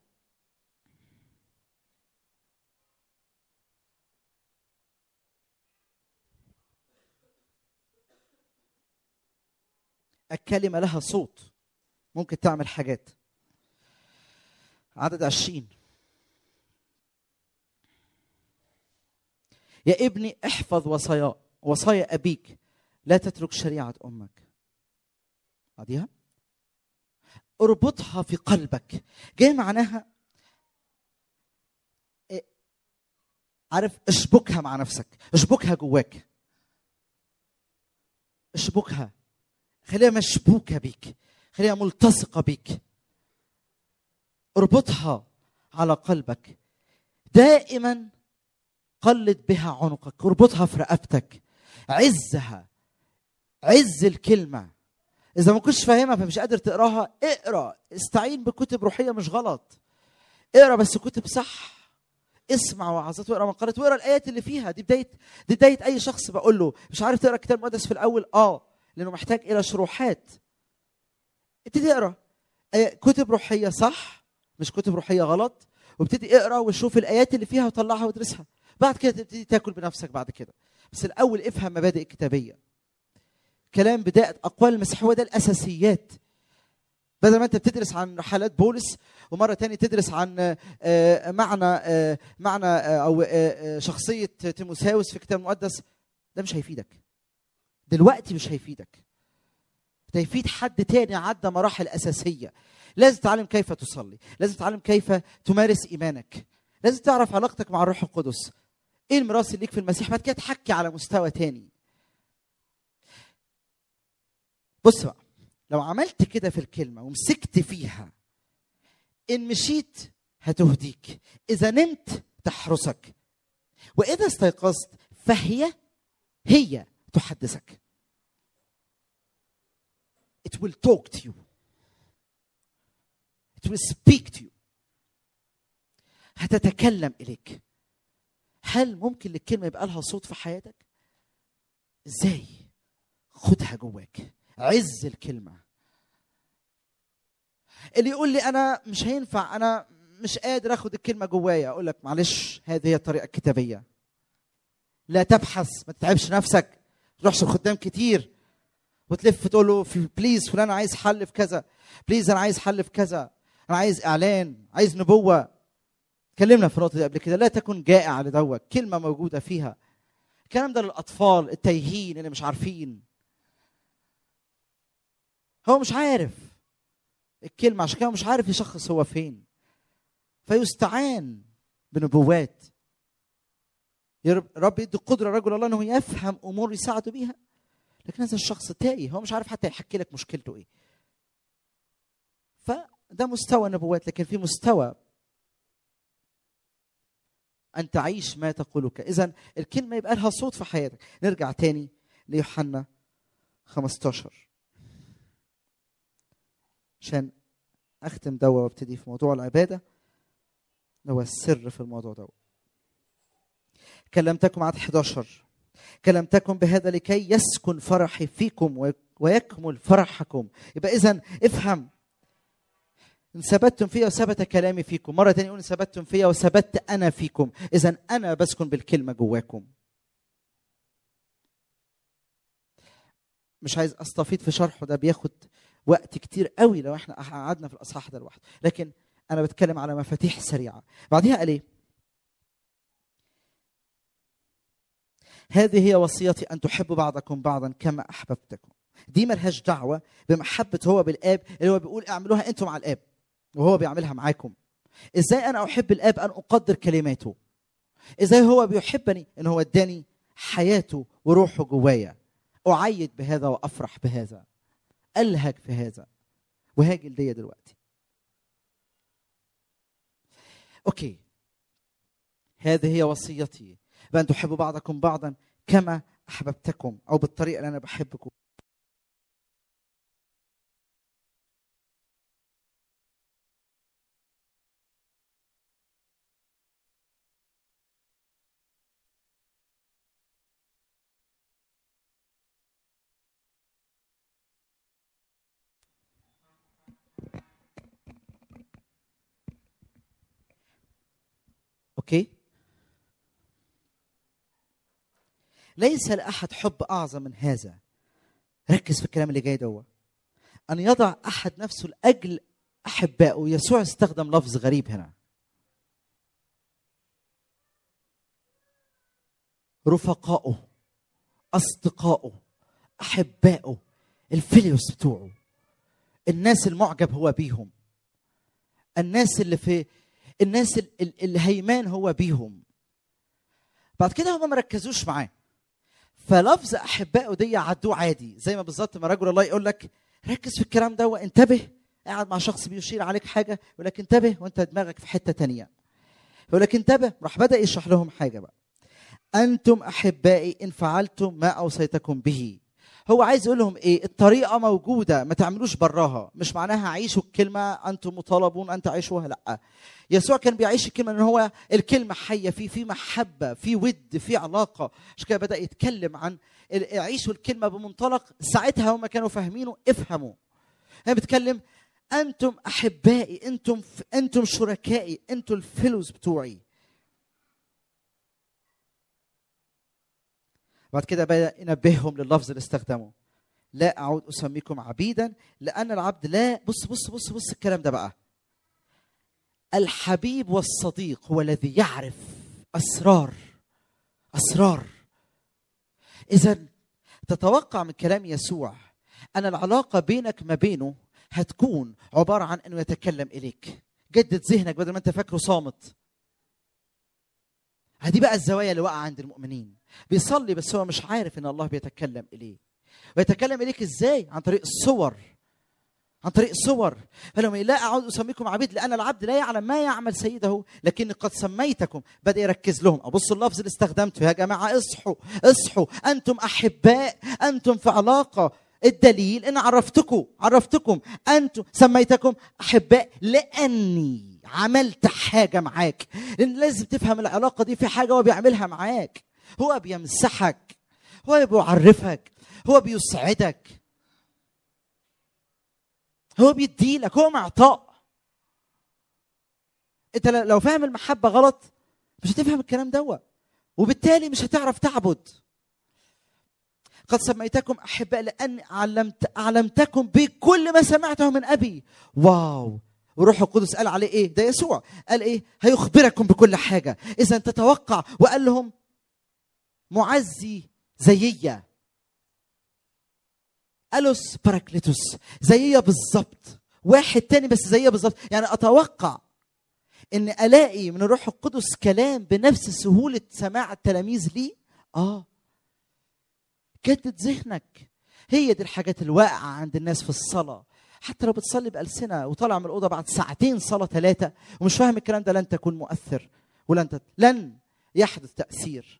الكلمة لها صوت ممكن تعمل حاجات عدد عشرين يا ابني احفظ وصايا وصايا أبيك لا تترك شريعة أمك بعديها اربطها في قلبك جاي معناها إيه؟ عارف اشبكها مع نفسك اشبكها جواك اشبكها خليها مشبوكة بيك خليها ملتصقة بيك اربطها على قلبك دائما قلد بها عنقك اربطها في رقبتك عزها عز الكلمة إذا ما كنتش فاهمها فمش قادر تقراها اقرا استعين بكتب روحية مش غلط اقرا بس كتب صح اسمع وعظات واقرا مقالات واقرا الايات اللي فيها دي بدايه دي بدايه اي شخص بقول له مش عارف تقرا الكتاب المقدس في الاول اه لانه محتاج الى شروحات ابتدي اقرا آه، كتب روحيه صح مش كتب روحيه غلط وابتدي اقرا وشوف الايات اللي فيها وطلعها وادرسها بعد كده تبتدي تاكل بنفسك بعد كده بس الاول افهم مبادئ الكتابيه كلام بدايه اقوال المسيح هو ده الاساسيات بدل ما انت بتدرس عن رحلات بولس ومره تانية تدرس عن آه، معنى آه، معنى آه، او آه، آه، شخصيه تيموثاوس في الكتاب المقدس ده مش هيفيدك دلوقتي مش هيفيدك ده يفيد حد تاني عدى مراحل اساسيه لازم تتعلم كيف تصلي لازم تتعلم كيف تمارس ايمانك لازم تعرف علاقتك مع الروح القدس ايه الميراث اللي ليك في المسيح بعد كده تحكي على مستوى تاني بص بقى لو عملت كده في الكلمه ومسكت فيها ان مشيت هتهديك اذا نمت تحرسك واذا استيقظت فهي هي تحدثك it will talk to you it will speak to you هتتكلم اليك هل ممكن للكلمه يبقى لها صوت في حياتك ازاي خدها جواك عز الكلمه اللي يقول لي انا مش هينفع انا مش قادر اخد الكلمه جوايا اقول لك معلش هذه هي الطريقه الكتابيه لا تبحث ما تتعبش نفسك ما تروحش الخدام كتير وتلف تقول له في- بليز فلان عايز حل في كذا بليز انا عايز حل في كذا انا عايز اعلان عايز نبوه اتكلمنا في النقطه دي قبل كده لا تكن جائع لدوك كلمه موجوده فيها الكلام ده للاطفال التايهين اللي مش عارفين هو مش عارف الكلمه عشان كده مش عارف يشخص هو فين فيستعان بنبوات يا رب رب يدي قدره رجل الله انه يفهم امور يساعده بيها لكن هذا الشخص تايه هو مش عارف حتى يحكي لك مشكلته ايه فده مستوى النبوات لكن في مستوى ان تعيش ما تقولك اذا الكلمه يبقى لها صوت في حياتك نرجع تاني ليوحنا 15 عشان اختم دوا وابتدي في موضوع العباده ده هو السر في الموضوع ده كلمتكم عدد 11 كلمتكم بهذا لكي يسكن فرحي فيكم وي- ويكمل فرحكم يبقى اذا افهم ان ثبتتم فيا وثبت كلامي فيكم مره ثانيه يقول ان ثبتتم فيا وثبت انا فيكم اذا انا بسكن بالكلمه جواكم مش عايز استفيض في شرحه ده بياخد وقت كتير قوي لو احنا قعدنا في الاصحاح ده لوحده لكن انا بتكلم على مفاتيح سريعه بعدها قال ايه هذه هي وصيتي ان تحبوا بعضكم بعضا كما احببتكم دي ملهاش دعوه بمحبه هو بالاب اللي هو بيقول اعملوها انتم مع الاب وهو بيعملها معاكم ازاي انا احب الاب ان اقدر كلماته ازاي هو بيحبني ان هو اداني حياته وروحه جوايا اعيد بهذا وافرح بهذا الهج في هذا وهاجل دي دلوقتي اوكي هذه هي وصيتي بان تحبوا بعضكم بعضا كما احببتكم او بالطريقه اللي انا بحبكم اوكي ليس لاحد حب اعظم من هذا ركز في الكلام اللي جاي دوت ان يضع احد نفسه لاجل احبائه يسوع استخدم لفظ غريب هنا رفقائه اصدقائه احبائه الفيليوس بتوعه الناس المعجب هو بيهم الناس اللي في الناس ال- ال- الهيمان هو بيهم بعد كده هم ما ركزوش معاه فلفظ احبائه دي عدوه عادي زي ما بالظبط ما رجل الله يقول لك ركز في الكلام ده وانتبه قاعد مع شخص بيشير عليك حاجه يقول لك انتبه وانت دماغك في حته تانية يقول لك انتبه راح بدا يشرح لهم حاجه بقى انتم احبائي ان فعلتم ما اوصيتكم به هو عايز يقول لهم ايه الطريقه موجوده ما تعملوش براها مش معناها عيشوا الكلمه انتم مطالبون ان تعيشوها لا يسوع كان بيعيش الكلمه ان هو الكلمه حيه في في محبه في ود في علاقه عشان كده بدا يتكلم عن ال- عيشوا الكلمه بمنطلق ساعتها هم كانوا فاهمينه افهموا هنا بيتكلم انتم احبائي انتم انتم شركائي انتم الفلوس بتوعي بعد كده بدا ينبههم لللفظ اللي استخدمه لا اعود اسميكم عبيدا لان العبد لا بص بص بص بص الكلام ده بقى الحبيب والصديق هو الذي يعرف اسرار اسرار اذا تتوقع من كلام يسوع ان العلاقه بينك ما بينه هتكون عباره عن انه يتكلم اليك جدد ذهنك بدل ما انت فاكره صامت هذه بقى الزوايا اللي واقعه عند المؤمنين بيصلي بس هو مش عارف ان الله بيتكلم اليه ويتكلم اليك ازاي عن طريق الصور عن طريق الصور فلما لا اعود اسميكم عبيد لان العبد لا يعلم ما يعمل سيده لكني قد سميتكم بدا يركز لهم ابص اللفظ اللي استخدمته يا جماعه اصحوا اصحوا انتم احباء انتم في علاقه الدليل ان عرفتكم عرفتكم انتم سميتكم احباء لاني عملت حاجه معاك لان لازم تفهم العلاقه دي في حاجه هو بيعملها معاك هو بيمسحك هو بيعرفك هو بيسعدك هو بيديلك هو معطاء انت لو فاهم المحبه غلط مش هتفهم الكلام دوت وبالتالي مش هتعرف تعبد قد سميتكم احباء لان علمت علمتكم بكل ما سمعته من ابي واو وروح القدس قال عليه ايه ده يسوع قال ايه هيخبركم بكل حاجه اذا تتوقع وقال لهم معزي زييه الوس باراكليتوس زييه بالظبط واحد تاني بس زييه بالظبط يعني اتوقع ان الاقي من الروح القدس كلام بنفس سهوله سماع التلاميذ ليه اه جدد ذهنك هي دي الحاجات الواقعه عند الناس في الصلاه حتى لو بتصلي بألسنة وطالع من الأوضة بعد ساعتين صلاة ثلاثة ومش فاهم الكلام ده لن تكون مؤثر ولن تت... لن يحدث تأثير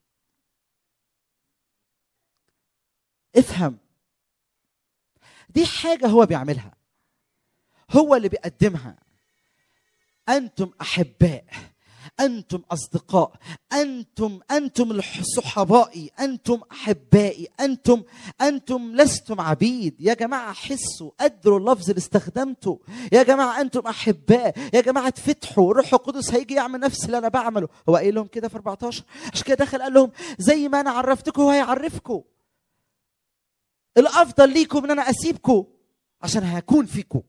افهم دي حاجة هو بيعملها هو اللي بيقدمها أنتم أحباء أنتم أصدقاء أنتم أنتم صحبائي أنتم أحبائي أنتم أنتم لستم عبيد يا جماعة حسوا قدروا اللفظ اللي استخدمته يا جماعة أنتم أحباء يا جماعة فتحوا الروح القدس هيجي يعمل نفس اللي أنا بعمله هو قايل لهم كده في 14 عشان كده دخل قال لهم زي ما أنا عرفتكم هو هيعرفكم الافضل ليكم ان انا اسيبكم عشان هكون فيكم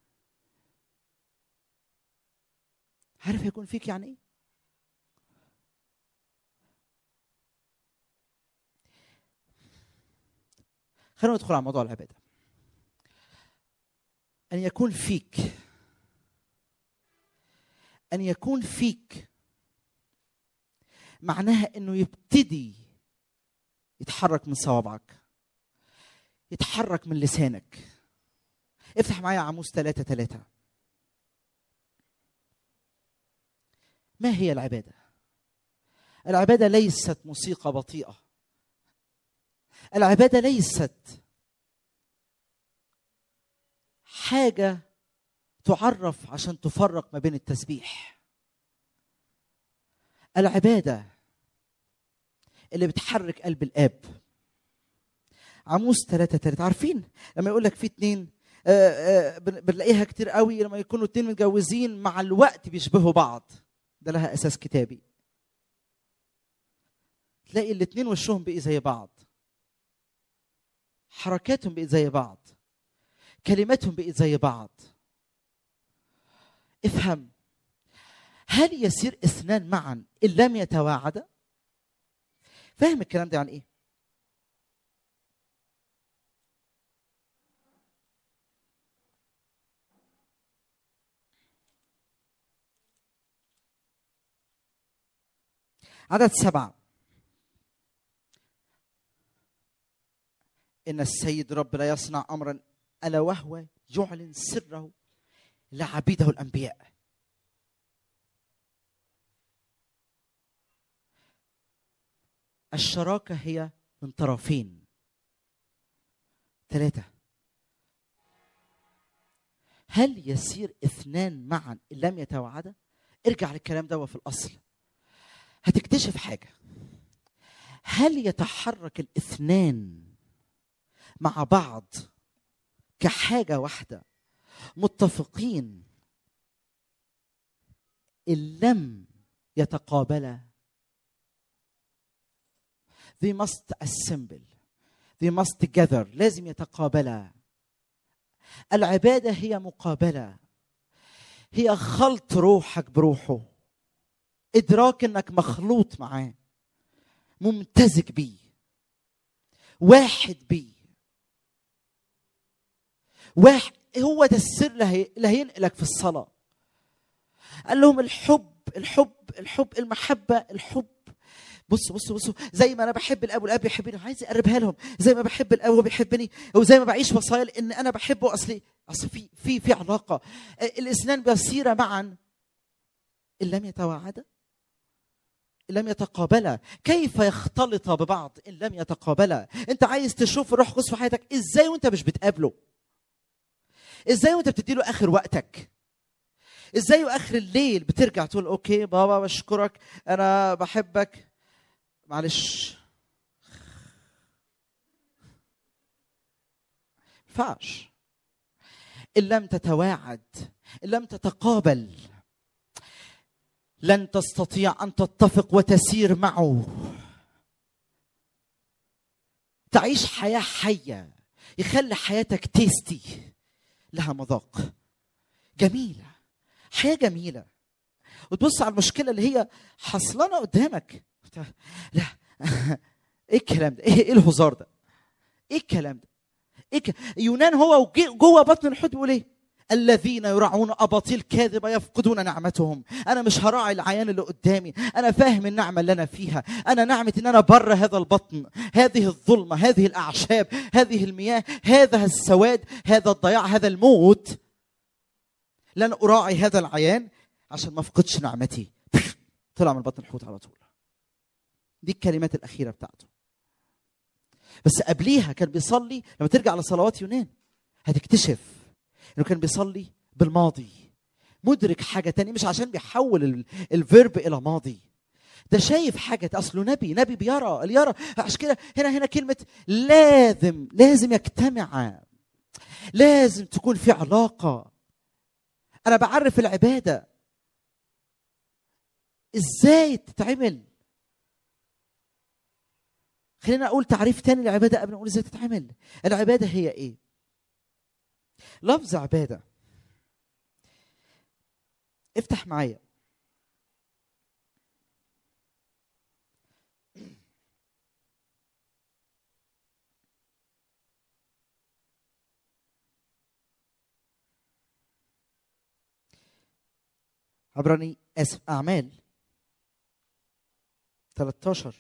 عارف هيكون فيك يعني ايه خلينا ندخل على موضوع العباده ان يكون فيك ان يكون فيك معناها انه يبتدي يتحرك من صوابعك يتحرك من لسانك افتح معايا عموس ثلاثة ثلاثة ما هي العبادة؟ العبادة ليست موسيقى بطيئة العبادة ليست حاجة تعرف عشان تفرق ما بين التسبيح العبادة اللي بتحرك قلب الآب عموس ثلاثة ثلاثة عارفين لما يقول لك في اتنين آه، آه، بن- بنلاقيها كتير قوي لما يكونوا اتنين متجوزين مع الوقت بيشبهوا بعض ده لها أساس كتابي تلاقي الاتنين وشهم بقي زي بعض حركاتهم بقت زي بعض كلماتهم بقت زي بعض افهم هل يسير اثنان معا ان لم يتواعدا فاهم الكلام ده يعني ايه عدد سبعة إن السيد رب لا يصنع أمرا ألا وهو يعلن سره لعبيده الأنبياء الشراكة هي من طرفين ثلاثة هل يسير اثنان معا إن لم يتوعدا؟ ارجع للكلام ده في الأصل هتكتشف حاجة هل يتحرك الاثنان مع بعض كحاجة واحدة متفقين إن لم يتقابلا they must assemble they must together لازم يتقابلا العبادة هي مقابلة هي خلط روحك بروحه إدراك إنك مخلوط معاه ممتزج بيه واحد بيه واحد هو ده السر اللي هي- اللي هينقلك في الصلاة قال لهم الحب الحب الحب المحبة الحب بصوا بصوا بصوا زي ما انا بحب الاب والاب بيحبني عايز اقربها لهم زي ما بحب الاب وهو بيحبني وزي ما بعيش وصايا لان انا بحبه اصلي اصل في في في علاقه الاثنان بيسيرا معا ان لم يتواعدا ان لم يتقابلا كيف يختلط ببعض ان لم يتقابلا انت عايز تشوف الروح القدس في حياتك ازاي وانت مش بتقابله ازاي وانت بتدي له اخر وقتك ازاي واخر الليل بترجع تقول اوكي بابا بشكرك انا بحبك معلش ينفعش ان لم تتواعد ان لم تتقابل لن تستطيع ان تتفق وتسير معه تعيش حياه حيه يخلي حياتك تيستي لها مذاق جميله حياه جميله وتبص على المشكله اللي هي حصلانه قدامك لا ايه الكلام ده؟ ايه إيه الهزار ده؟ ايه الكلام ده؟ ايه ك... يونان هو وجي- جوه بطن الحوت بيقول ايه؟ الذين يرعون اباطيل كاذبه يفقدون نعمتهم انا مش هراعي العيان اللي قدامي انا فاهم النعمه اللي انا فيها انا نعمه ان انا بره هذا البطن هذه الظلمه هذه الاعشاب هذه المياه هذا السواد هذا الضياع هذا الموت لن اراعي هذا العيان عشان ما افقدش نعمتي طلع من بطن الحوت على طول دي الكلمات الاخيره بتاعته بس قبليها كان بيصلي لما ترجع لصلوات يونان هتكتشف انه كان بيصلي بالماضي مدرك حاجه تانية مش عشان بيحول ال- الفيرب الى ماضي ده شايف حاجه اصله نبي نبي بيرى اللي يرى عشان كده هنا هنا كلمه لازم لازم يجتمع لازم تكون في علاقه انا بعرف العباده ازاي تتعمل خلينا اقول تعريف تاني للعباده قبل ما نقول ازاي تتعمل العباده هي ايه لفظ عباده افتح معايا عبراني اسف اعمال 13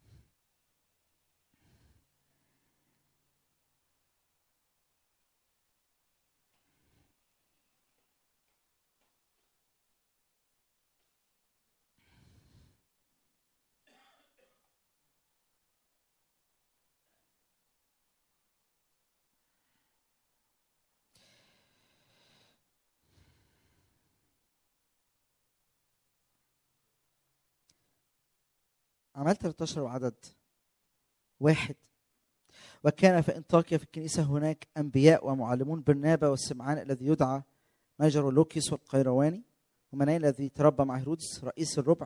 أعمال 13 وعدد واحد وكان في انطاكيا في الكنيسة هناك أنبياء ومعلمون برنابا والسمعان الذي يدعى نيجر ولوكيس والقيرواني ومناي الذي تربى مع هيرودس رئيس الربع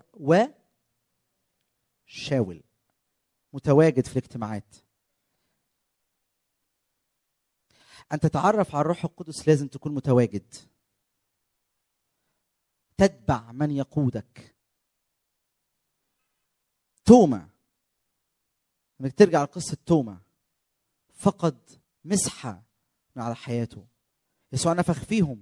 وشاول متواجد في الاجتماعات أن تتعرف على الروح القدس لازم تكون متواجد تتبع من يقودك توما انك ترجع لقصه توما فقد مسحه من على حياته يسوع نفخ فيهم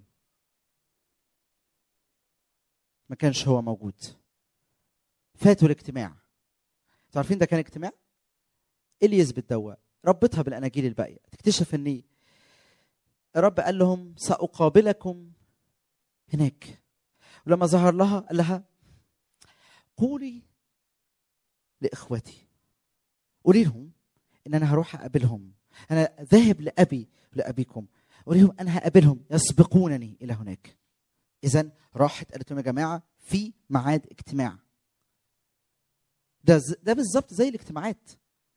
ما كانش هو موجود فاتوا الاجتماع انتوا عارفين ده كان اجتماع ايه اللي يثبت دوا ربطها بالاناجيل الباقيه تكتشف ان الرب قال لهم ساقابلكم هناك ولما ظهر لها قال لها قولي لاخوتي قولي لهم ان انا هروح اقابلهم انا ذاهب لابي لابيكم قولي لهم انا هقابلهم يسبقونني الى هناك اذا راحت قالت لهم يا جماعه في ميعاد اجتماع ده ز- ده بالظبط زي الاجتماعات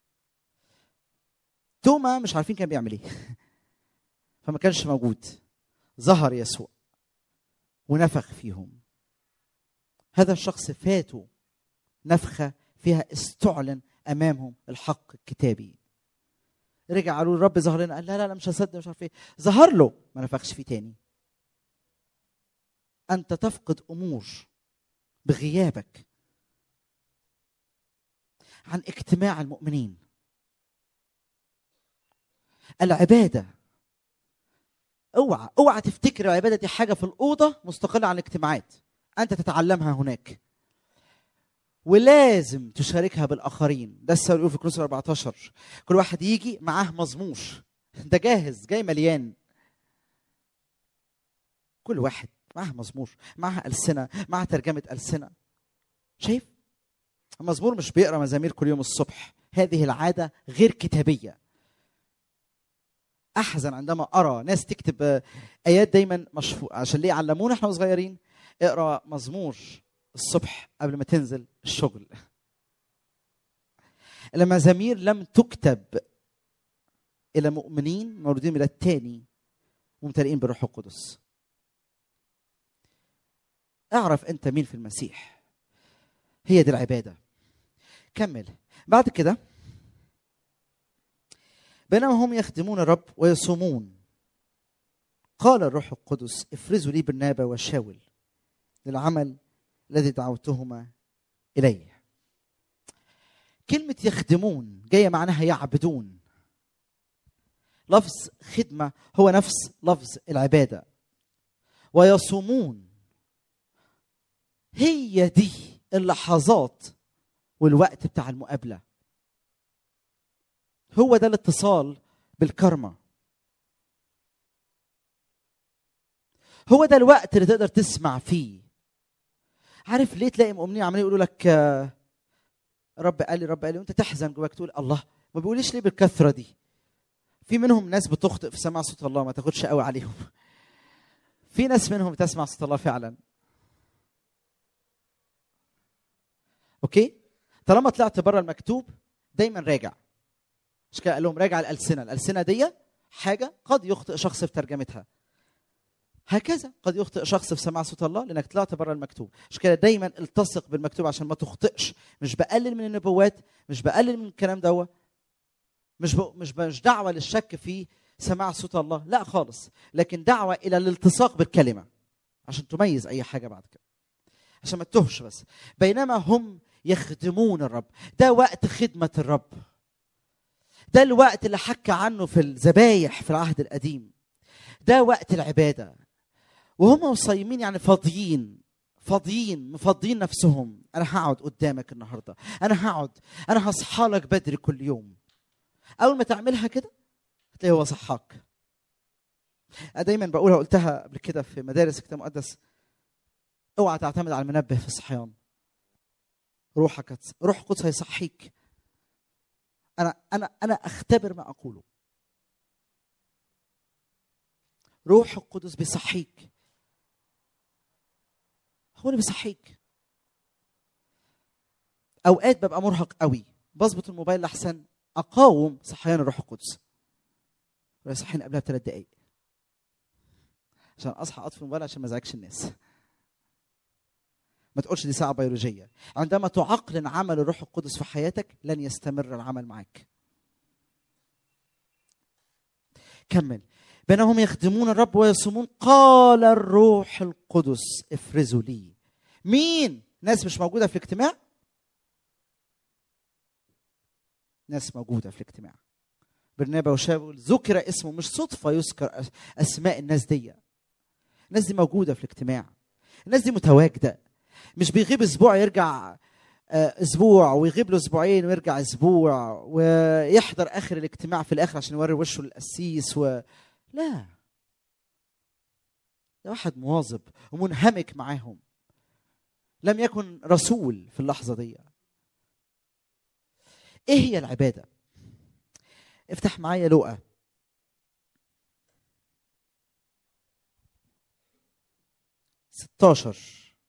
توما مش عارفين كان بيعمل ايه فما كانش موجود ظهر يسوع ونفخ فيهم هذا الشخص فاتوا نفخه فيها استعلن امامهم الحق الكتابي رجع قالوا الرب ظهر لنا قال لا لا لا مش هصدق مش عارف ايه ظهر له ما نفخش فيه تاني انت تفقد امور بغيابك عن اجتماع المؤمنين العباده اوعى اوعى تفتكر العباده دي حاجه في الاوضه مستقله عن الاجتماعات انت تتعلمها هناك ولازم تشاركها بالاخرين ده السبب يقول في كروس 14 كل واحد يجي معاه مزمور ده جاهز جاي مليان كل واحد معاه مزمور معاه ألسنة معاه ترجمة ألسنة شايف المزمور مش بيقرا مزامير كل يوم الصبح هذه العادة غير كتابية أحزن عندما أرى ناس تكتب آه، آيات دايما مشفوع عشان ليه علمونا احنا صغيرين اقرا مزمور الصبح قبل ما تنزل الشغل المزامير لم تكتب الى مؤمنين مولودين من التاني ممتلئين بالروح القدس اعرف انت مين في المسيح هي دي العباده كمل بعد كده بينما هم يخدمون الرب ويصومون قال الروح القدس افرزوا لي برنابا وشاول للعمل الذي دعوتهما اليه كلمه يخدمون جايه معناها يعبدون لفظ خدمه هو نفس لفظ العباده ويصومون هي دي اللحظات والوقت بتاع المقابله هو ده الاتصال بالكرمه هو ده الوقت اللي تقدر تسمع فيه عارف ليه تلاقي مؤمنين عمالين يقولوا لك آه، رب قال لي رب قال لي وانت تحزن جواك تقول الله ما بيقوليش ليه بالكثره دي في منهم ناس بتخطئ في سماع صوت الله ما تاخدش قوي عليهم في ناس منهم بتسمع صوت الله فعلا اوكي طالما طلعت بره المكتوب دايما راجع مش كده قال لهم راجع الالسنه الالسنه دي حاجه قد يخطئ شخص في ترجمتها هكذا قد يخطئ شخص في سماع صوت الله لانك طلعت بره المكتوب مش كده دايما التصق بالمكتوب عشان ما تخطئش مش بقلل من النبوات مش بقلل من الكلام دوت مش ب... مش مش دعوه للشك في سماع صوت الله لا خالص لكن دعوه الى الالتصاق بالكلمه عشان تميز اي حاجه بعد كده عشان ما تتوهش بس بينما هم يخدمون الرب ده وقت خدمه الرب ده الوقت اللي حكى عنه في الذبايح في العهد القديم ده وقت العباده وهم صايمين يعني فاضيين فاضيين مفضيين نفسهم انا هقعد قدامك النهارده انا هقعد انا هصحى لك بدري كل يوم اول ما تعملها كده هتلاقي هو صحاك انا دايما بقولها قلتها قبل كده في مدارس الكتاب المقدس اوعى تعتمد على المنبه في الصحيان روحك هتس... روح القدس هيصحيك انا انا انا اختبر ما اقوله روح القدس بيصحيك هو اللي بيصحيك اوقات ببقى مرهق قوي بظبط الموبايل لحسن اقاوم صحيان الروح القدس ولا يصحيني قبلها بثلاث دقائق عشان اصحى اطفي الموبايل عشان ما ازعجش الناس ما تقولش دي ساعه بيولوجيه عندما تعقلن عمل الروح القدس في حياتك لن يستمر العمل معك كمل بينهم يخدمون الرب ويصومون قال الروح القدس افرزوا لي مين ناس مش موجوده في الاجتماع ناس موجوده في الاجتماع برنابا وشاول ذكر اسمه مش صدفه يذكر اسماء الناس دي الناس دي موجوده في الاجتماع الناس دي متواجده مش بيغيب اسبوع يرجع اسبوع ويغيب له اسبوعين ويرجع اسبوع ويحضر اخر الاجتماع في الاخر عشان يوري وشه للقسيس و... لا ده واحد مواظب ومنهمك معاهم لم يكن رسول في اللحظه دي ايه هي العباده افتح معايا لقا ستاشر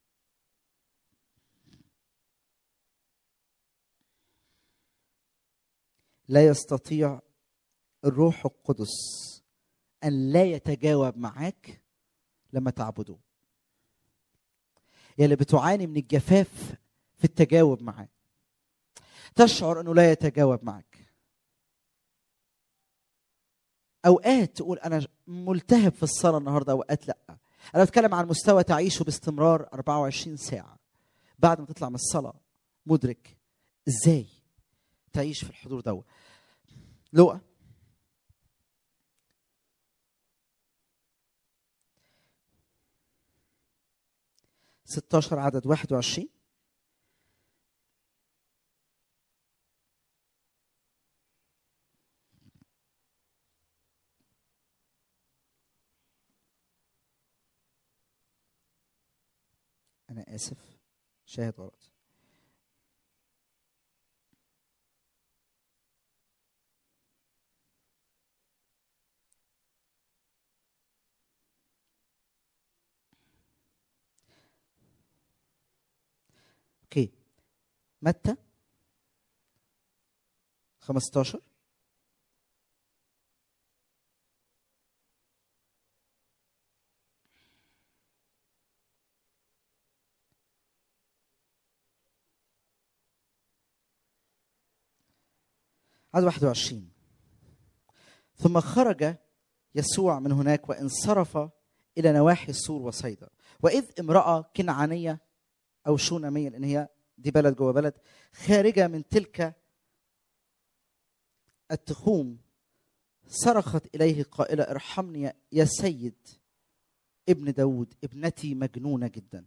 لا يستطيع الروح القدس ان لا يتجاوب معاك لما تعبده يا اللي بتعاني من الجفاف في التجاوب معاه تشعر انه لا يتجاوب معك اوقات تقول انا ملتهب في الصلاه النهارده اوقات لا انا بتكلم عن مستوى تعيشه باستمرار 24 ساعه بعد ما تطلع من الصلاه مدرك ازاي تعيش في الحضور دوت لقى ستاشر عدد واحد وعشرين أنا آسف شاهد غلط اوكي متى 15 عدد 21 ثم خرج يسوع من هناك وانصرف الى نواحي السور وصيدا واذ امراه كنعانيه او شوناميه لان هي دي بلد جوه بلد خارجه من تلك التخوم صرخت اليه قائله ارحمني يا سيد ابن داود ابنتي مجنونه جدا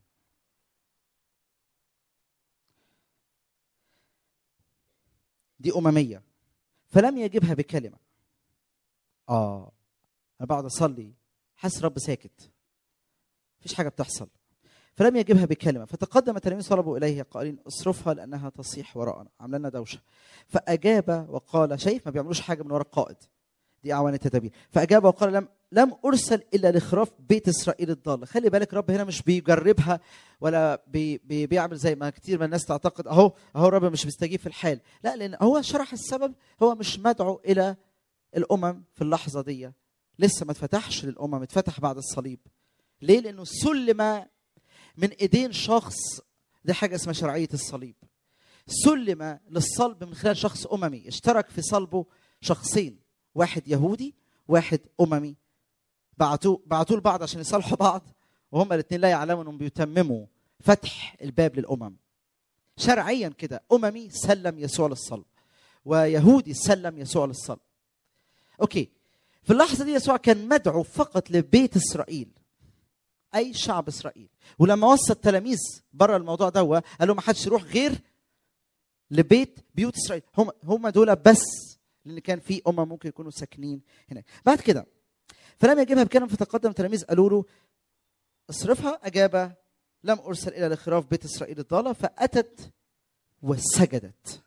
دي امميه فلم يجبها بكلمه اه انا بقعد اصلي حاسس رب ساكت مفيش حاجه بتحصل فلم يجبها بكلمه فتقدم التلاميذ طلبوا اليه قائلين اصرفها لانها تصيح وراءنا عامله لنا دوشه فاجاب وقال شايف ما بيعملوش حاجه من وراء القائد دي اعوان التدابير فاجاب وقال لم لم ارسل الا لخراف بيت اسرائيل الضاله خلي بالك رب هنا مش بيجربها ولا بي بي بيعمل زي ما كتير من الناس تعتقد اهو اهو الرب مش بيستجيب في الحال لا لان هو شرح السبب هو مش مدعو الى الامم في اللحظه دي لسه ما اتفتحش للامم اتفتح بعد الصليب ليه لانه سلم من ايدين شخص دي حاجه اسمها شرعيه الصليب سلم للصلب من خلال شخص اممي اشترك في صلبه شخصين واحد يهودي واحد اممي بعتوه بعتوه لبعض عشان يصالحوا بعض وهم الاثنين لا يعلموا انهم بيتمموا فتح الباب للامم شرعيا كده اممي سلم يسوع للصلب ويهودي سلم يسوع للصلب اوكي في اللحظه دي يسوع كان مدعو فقط لبيت اسرائيل اي شعب اسرائيل ولما وصى التلاميذ بره الموضوع ده قال لهم ما حدش يروح غير لبيت بيوت اسرائيل هم هم دول بس لان كان في امم ممكن يكونوا ساكنين هناك بعد كده فلما يجيبها بكلام فتقدم التلاميذ قالوا له اصرفها اجاب لم ارسل الى لخراف بيت اسرائيل الضاله فاتت وسجدت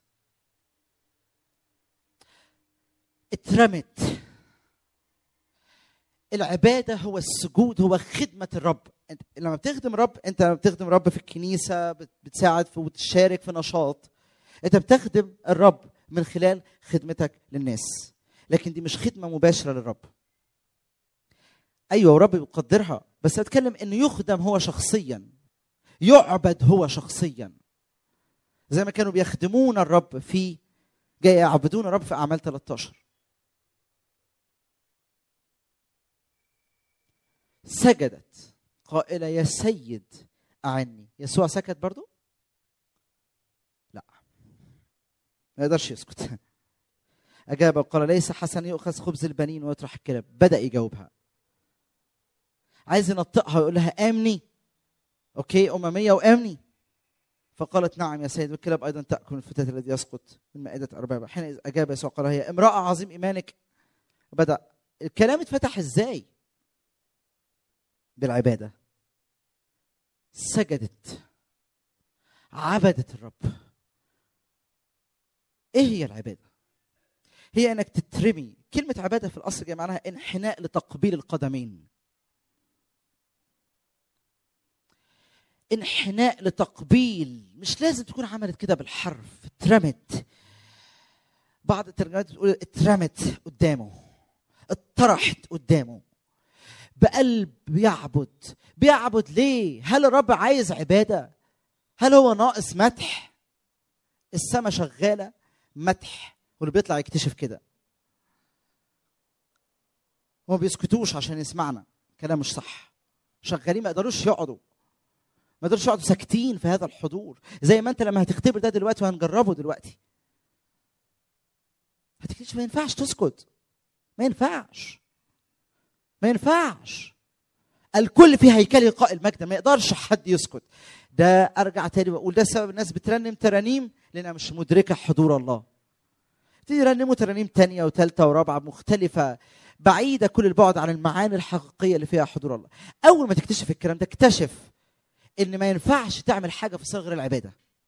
اترمت العبادة هو السجود هو خدمة الرب انت لما بتخدم رب انت لما بتخدم رب في الكنيسة بت- بتساعد في وتشارك في نشاط انت بتخدم الرب من خلال خدمتك للناس لكن دي مش خدمة مباشرة للرب ايوه ورب يقدرها بس اتكلم انه يخدم هو شخصيا يعبد هو شخصيا زي ما كانوا بيخدمون الرب في جاي يعبدون الرب في اعمال 13 سجدت قائلة يا سيد أعني يسوع سكت برضو لا ما يقدرش يسكت أجاب وقال ليس حسن يؤخذ خبز البنين ويطرح الكلاب بدأ يجاوبها عايز ينطقها ويقول لها آمني أوكي أممية وآمني فقالت نعم يا سيد والكلاب أيضا تأكل الفتاة الذي يسقط من مائدة أربابها حين أجاب يسوع قال هي امرأة عظيم إيمانك بدأ الكلام اتفتح إزاي بالعبادة سجدت عبدت الرب ايه هي العبادة هي انك تترمي كلمة عبادة في الاصل جاي معناها انحناء لتقبيل القدمين انحناء لتقبيل مش لازم تكون عملت كده بالحرف اترمت بعض الترجمات بتقول اترمت قدامه اتطرحت قدامه بقلب بيعبد بيعبد ليه هل الرب عايز عبادة هل هو ناقص مدح السما شغالة مدح واللي بيطلع يكتشف كده هم بيسكتوش عشان يسمعنا كلام مش صح شغالين ما يقدروش يقعدوا ما يقدروش يقعدوا ساكتين في هذا الحضور زي ما انت لما هتختبر ده دلوقتي وهنجربه دلوقتي هتكتشف ما ينفعش تسكت ما ينفعش ما ينفعش الكل في هيكله قائل مجدا ما يقدرش حد يسكت ده ارجع تاني واقول ده سبب الناس بترنم ترانيم لانها مش مدركه حضور الله تيجي يرنموا ترانيم تانية وثالثة ورابعة مختلفة بعيدة كل البعد عن المعاني الحقيقية اللي فيها حضور الله أول ما تكتشف الكلام ده اكتشف إن ما ينفعش تعمل حاجة في الصلاة غير العبادة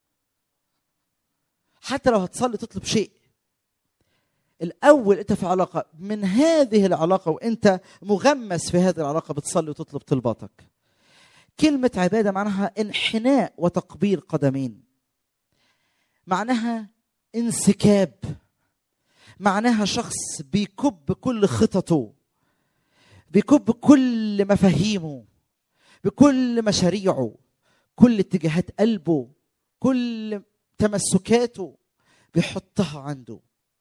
حتى لو هتصلي تطلب شيء الاول انت في علاقه من هذه العلاقه وانت مغمس في هذه العلاقه بتصلي وتطلب طلباتك كلمه عباده معناها انحناء وتقبيل قدمين معناها انسكاب معناها شخص بيكب كل خططه بيكب كل مفاهيمه بكل مشاريعه كل اتجاهات قلبه كل تمسكاته بيحطها عنده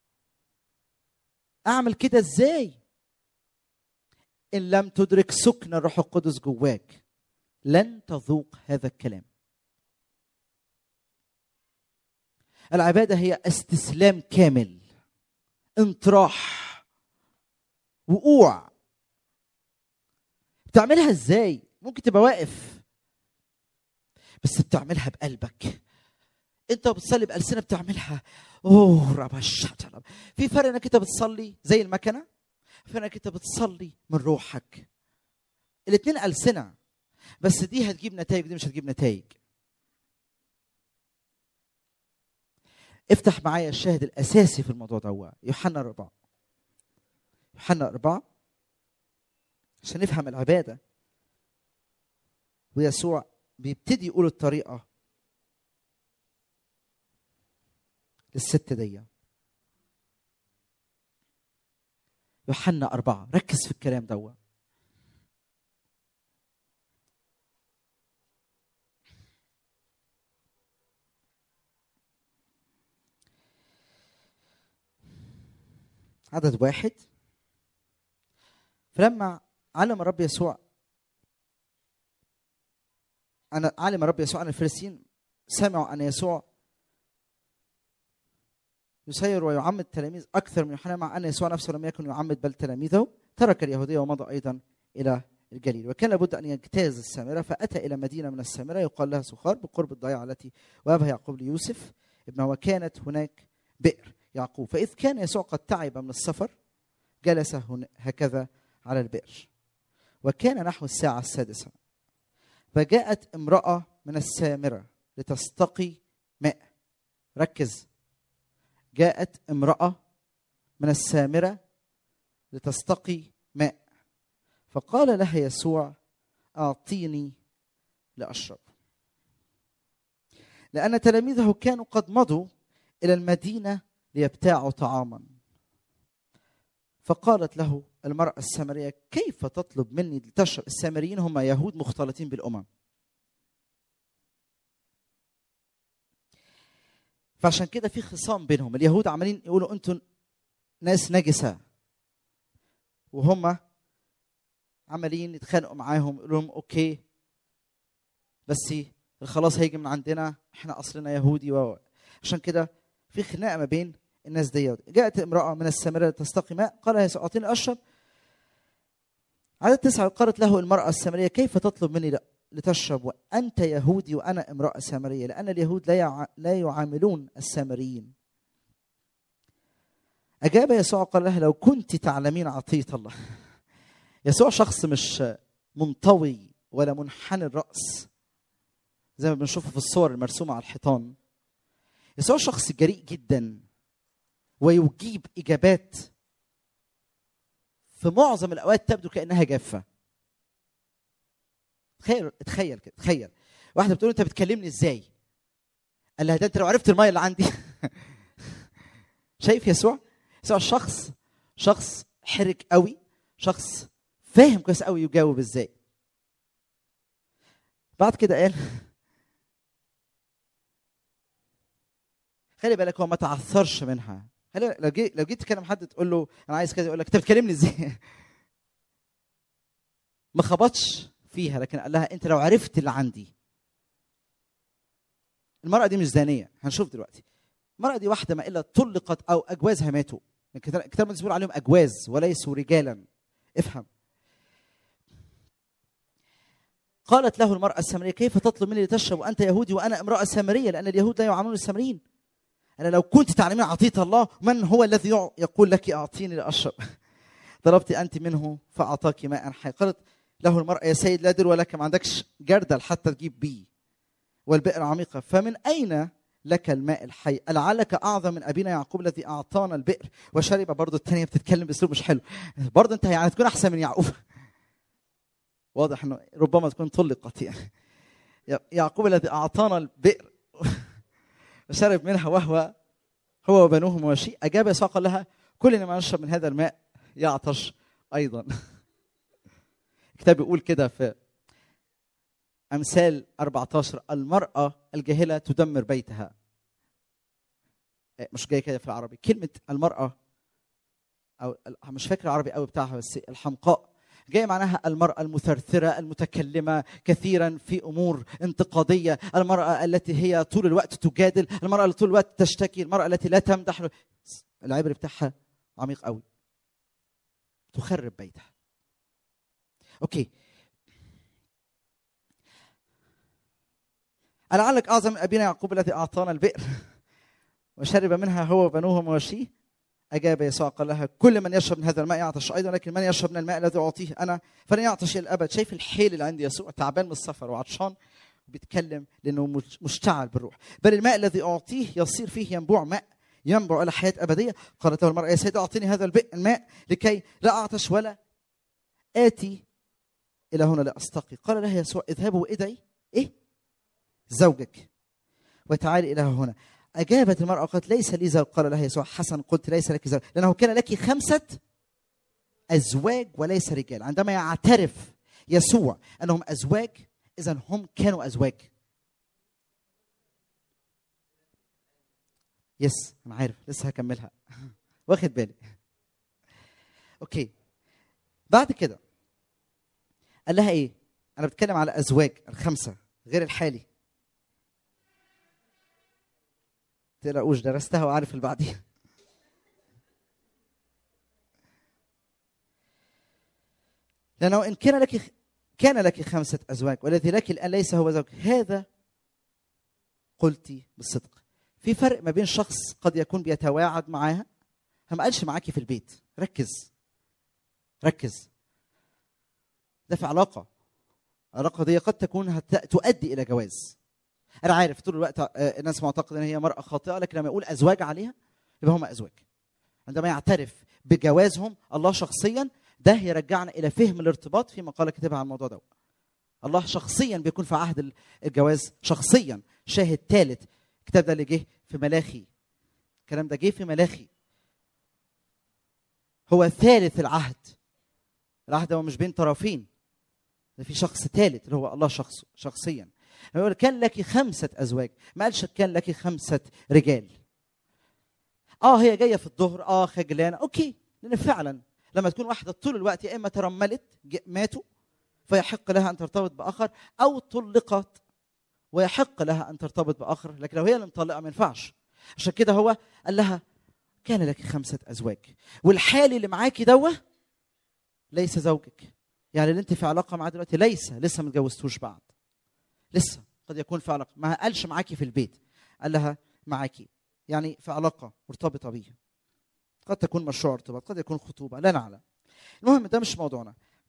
اعمل كده ازاي ان لم تدرك سكن الروح القدس جواك لن تذوق هذا الكلام العباده هي استسلام كامل انطراح وقوع بتعملها ازاي ممكن تبقى واقف بس بتعملها بقلبك انت بتصلي بألسنة بتعملها اوه ربش في فرق انك انت بتصلي زي المكنه في انك انت بتصلي من روحك الاثنين ألسنة بس دي هتجيب نتائج ودي مش هتجيب نتائج افتح معايا الشاهد الاساسي في الموضوع ده يوحنا أربعة يوحنا أربعة عشان نفهم العبادة ويسوع بيبتدي يقول الطريقة للست دي يوحنا أربعة ركز في الكلام دوا عدد واحد فلما علم الرب يسوع أنا علم الرب يسوع أن الفريسيين سمعوا أن يسوع يسير ويعمد تلاميذ أكثر من يوحنا مع أن يسوع نفسه لم يكن يعمد بل تلاميذه ترك اليهودية ومضى أيضا إلى الجليل وكان لابد أن يجتاز السامرة فأتى إلى مدينة من السامرة يقال لها سخار بقرب الضيعة التي وهبها يعقوب ليوسف ابنه وكانت هناك بئر يعقوب فإذ كان يسوع قد تعب من السفر جلس هنا هكذا على البئر وكان نحو الساعة السادسة فجاءت امرأة من السامرة لتستقي ماء ركز جاءت امرأة من السامرة لتستقي ماء فقال لها يسوع أعطيني لأشرب لأن تلاميذه كانوا قد مضوا إلى المدينة ليبتاعوا طعاما فقالت له المرأة السامرية كيف تطلب مني لتشرب السامريين هم يهود مختلطين بالأمم فعشان كده في خصام بينهم اليهود عمالين يقولوا انتوا ناس نجسة وهم عمالين يتخانقوا معاهم يقولوا لهم اوكي بس الخلاص هيجي من عندنا احنا اصلنا يهودي و عشان كده في خناقه ما بين الناس دي جاءت امراه من السامره تستقي ماء قال يا اعطيني اشرب عدد تسعة قالت له المرأة السامرية كيف تطلب مني لتشرب وأنت يهودي وأنا امرأة سامرية لأن اليهود لا يع... لا يعاملون السامريين أجاب يسوع قال لها لو كنت تعلمين عطية الله يسوع شخص مش منطوي ولا منحني الرأس زي ما بنشوفه في الصور المرسومة على الحيطان يسوع شخص جريء جدا ويجيب إجابات في معظم الأوقات تبدو كأنها جافة تخيل تخيل كده تخيل واحدة بتقول أنت بتكلمني إزاي؟ قال لها ده أنت لو عرفت المية اللي عندي شايف يسوع؟ يسوع شخص شخص حرك قوي شخص فاهم كويس قوي يجاوب ازاي بعد كده قال خلي بالك هو ما تعثرش منها خلي لو جيت لو جيت تكلم حد تقول له انا عايز كذا يقول لك انت بتكلمني ازاي ما خبطش فيها لكن قال لها انت لو عرفت اللي عندي المرأة دي مش زانية هنشوف دلوقتي المرأة دي واحدة ما إلا طلقت أو أجوازها ماتوا الكتاب المقدس بيقول عليهم أجواز وليسوا رجالا افهم قالت له المرأة السامرية كيف تطلب مني لتشرب وأنت يهودي وأنا امرأة سامرية لأن اليهود لا يعاملون السامريين أنا لو كنت تعلمين عطية الله من هو الذي يقول لك أعطيني لأشرب طلبت أنت منه فأعطاك ماء حي قالت له المرأة يا سيد لا در ولك ما عندكش جردل حتى تجيب بيه والبئر عميقة فمن أين لك الماء الحي لعلك أعظم من أبينا يعقوب الذي أعطانا البئر وشرب برضه الثانية بتتكلم بأسلوب مش حلو برضه أنت يعني تكون أحسن من يعقوب واضح أنه ربما تكون طلقت يعني يعقوب الذي أعطانا البئر وشرب منها وهو هو وبنوه مواشي أجاب يسوع قال لها كل ما يشرب من هذا الماء يعطش أيضا الكتاب بيقول كده في أمثال 14 المرأة الجاهلة تدمر بيتها مش جاي كده في العربي كلمة المرأة أو مش فاكر العربي قوي بتاعها بس الحمقاء جاي معناها المرأة المثرثرة المتكلمة كثيرا في أمور انتقادية المرأة التي هي طول الوقت تجادل المرأة التي طول الوقت تشتكي المرأة التي لا تمدح العبر بتاعها عميق قوي تخرب بيتها اوكي ألعلك أعظم من أبينا يعقوب الذي أعطانا البئر وشرب منها هو وبنوه ومواشيه أجاب يسوع قال لها كل من يشرب من هذا الماء يعطش أيضا لكن من يشرب من الماء الذي أعطيه أنا فلن يعطش إلى الأبد شايف الحيل اللي عند يسوع تعبان من السفر وعطشان بيتكلم لأنه مشتعل بالروح بل الماء الذي أعطيه يصير فيه ينبوع ماء ينبع إلى حياة أبدية قالت له المرأة يا سيدي أعطيني هذا البئر الماء لكي لا أعطش ولا آتي إلى هنا لأستقي قال لها يسوع اذهبوا وادعي إيه زوجك وتعالي إلى هنا أجابت المرأة وقالت ليس لي زوج قال لها يسوع حسن قلت ليس لك زوج لأنه كان لك خمسة أزواج وليس رجال عندما يعترف يسوع أنهم أزواج إذا هم كانوا أزواج يس أنا عارف لسه هكملها واخد بالي اوكي بعد كده قال لها ايه انا بتكلم على ازواج الخمسه غير الحالي تقلقوش درستها وعارف اللي بعديها لأنه إن كان لك كان لك خمسة أزواج والذي لك الآن ليس هو زوج هذا قلت بالصدق في فرق ما بين شخص قد يكون بيتواعد معاها ما قالش معاكي في البيت ركز ركز ده في علاقة العلاقة دي قد تكون هت... تؤدي إلى جواز أنا عارف طول الوقت آه، الناس معتقدة إن هي مرأة خاطئة لكن لما يقول أزواج عليها يبقى هم أزواج عندما يعترف بجوازهم الله شخصيا ده يرجعنا الى فهم الارتباط في مقاله كتبها عن الموضوع ده الله شخصيا بيكون في عهد الجواز شخصيا شاهد ثالث الكتاب ده اللي جه في ملاخي الكلام ده جه في ملاخي هو ثالث العهد العهد هو مش بين طرفين ده في شخص ثالث اللي هو الله شخص شخصيا يقول كان لك خمسة أزواج ما قالش كان لك خمسة رجال اه هي جاية في الظهر اه خجلانة اوكي لأن فعلا لما تكون واحدة طول الوقت يا إما ترملت ج- ماتوا فيحق لها أن ترتبط بآخر أو طلقت ويحق لها أن ترتبط بآخر لكن لو هي اللي مطلقة ما ينفعش عشان كده هو قال لها كان لك خمسة أزواج والحالي اللي معاكي دوه ليس زوجك يعني اللي انت في علاقة معاه دلوقتي ليس لسه ما اتجوزتوش بعد لسه قد يكون في علاقة ما قالش معاكي في البيت قال لها معاكي يعني في علاقة مرتبطة بيه قد تكون مشروع ارتباط قد يكون خطوبة لا نعلم المهم ده مش موضوعنا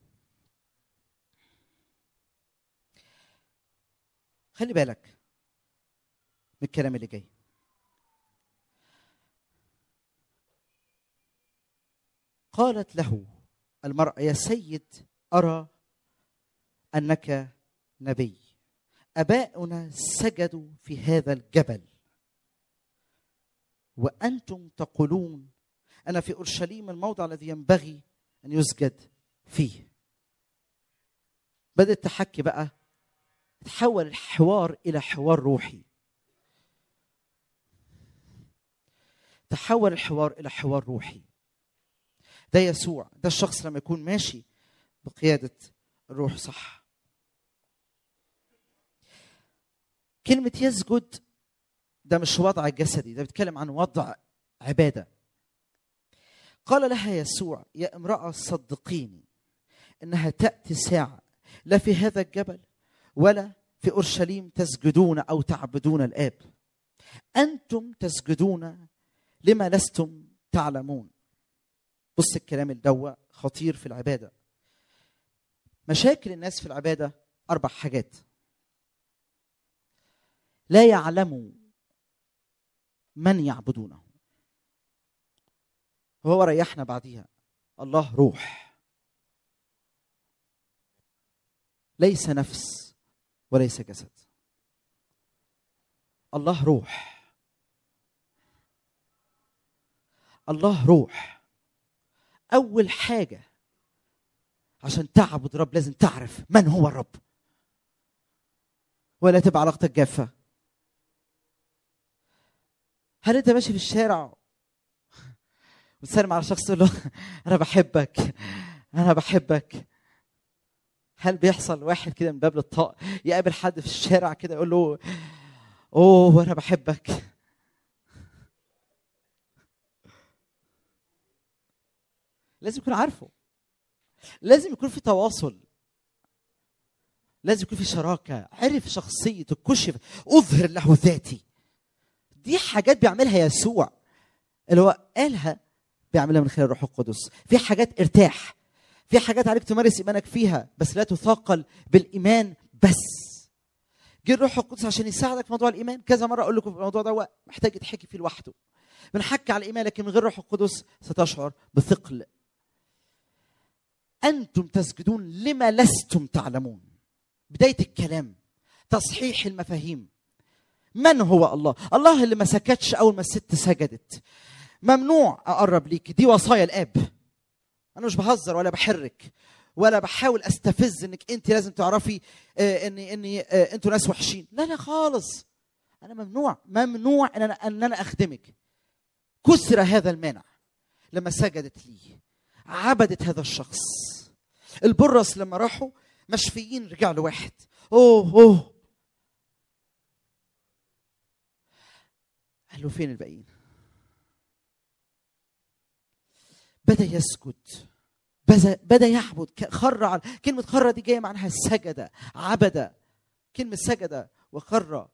خلي بالك من الكلام اللي جاي قالت له المرأة يا سيد أرى أنك نبي أباؤنا سجدوا في هذا الجبل وأنتم تقولون أنا في أورشليم الموضع الذي ينبغي أن يسجد فيه بدأت تحكي بقى تحول الحوار إلى حوار روحي تحول الحوار إلى حوار روحي ده يسوع ده الشخص لما يكون ماشي بقيادة الروح صح كلمة يسجد ده مش وضع جسدي ده بيتكلم عن وضع عبادة قال لها يسوع يا امرأة صدقيني إنها تأتي ساعة لا في هذا الجبل ولا في أورشليم تسجدون أو تعبدون الآب أنتم تسجدون لما لستم تعلمون بص الكلام الدوا خطير في العبادة مشاكل الناس في العبادة أربع حاجات لا يعلموا من يعبدونه وهو ريحنا بعديها الله روح ليس نفس وليس جسد الله روح الله روح اول حاجه عشان تعبد رب لازم تعرف من هو الرب ولا تبقى علاقتك جافه هل انت ماشي في الشارع وتسلم على شخص تقول له انا بحبك انا بحبك هل بيحصل واحد كده من باب للطاق يقابل حد في الشارع كده يقول له اوه انا بحبك لازم يكون عارفه لازم يكون في تواصل لازم يكون في شراكه عرف شخصيته كشف اظهر له ذاتي دي حاجات بيعملها يسوع اللي هو قالها بيعملها من خلال الروح القدس في حاجات ارتاح في حاجات عليك تمارس ايمانك فيها بس لا تثاقل بالايمان بس جه الروح القدس عشان يساعدك في موضوع الايمان كذا مره اقول لكم في الموضوع ده محتاج يتحكي فيه لوحده بنحكي على الايمان لكن من غير الروح القدس ستشعر بثقل انتم تسجدون لما لستم تعلمون بدايه الكلام تصحيح المفاهيم من هو الله الله اللي ما سكتش اول ما الست سجدت ممنوع اقرب ليك دي وصايا الاب انا مش بهزر ولا بحرك ولا بحاول استفز انك انت لازم تعرفي آه اني اني آه انتوا ناس وحشين لا لا خالص انا ممنوع ممنوع ان انا ان انا اخدمك كسر هذا المانع لما سجدت لي عبدت هذا الشخص البرص لما راحوا مشفيين رجع له واحد اوه اوه قال له فين الباقيين بدا يسجد بدا بدا يعبد ك- خر على كلمه خر دي جايه معناها سجد عبد كلمه سجد وخر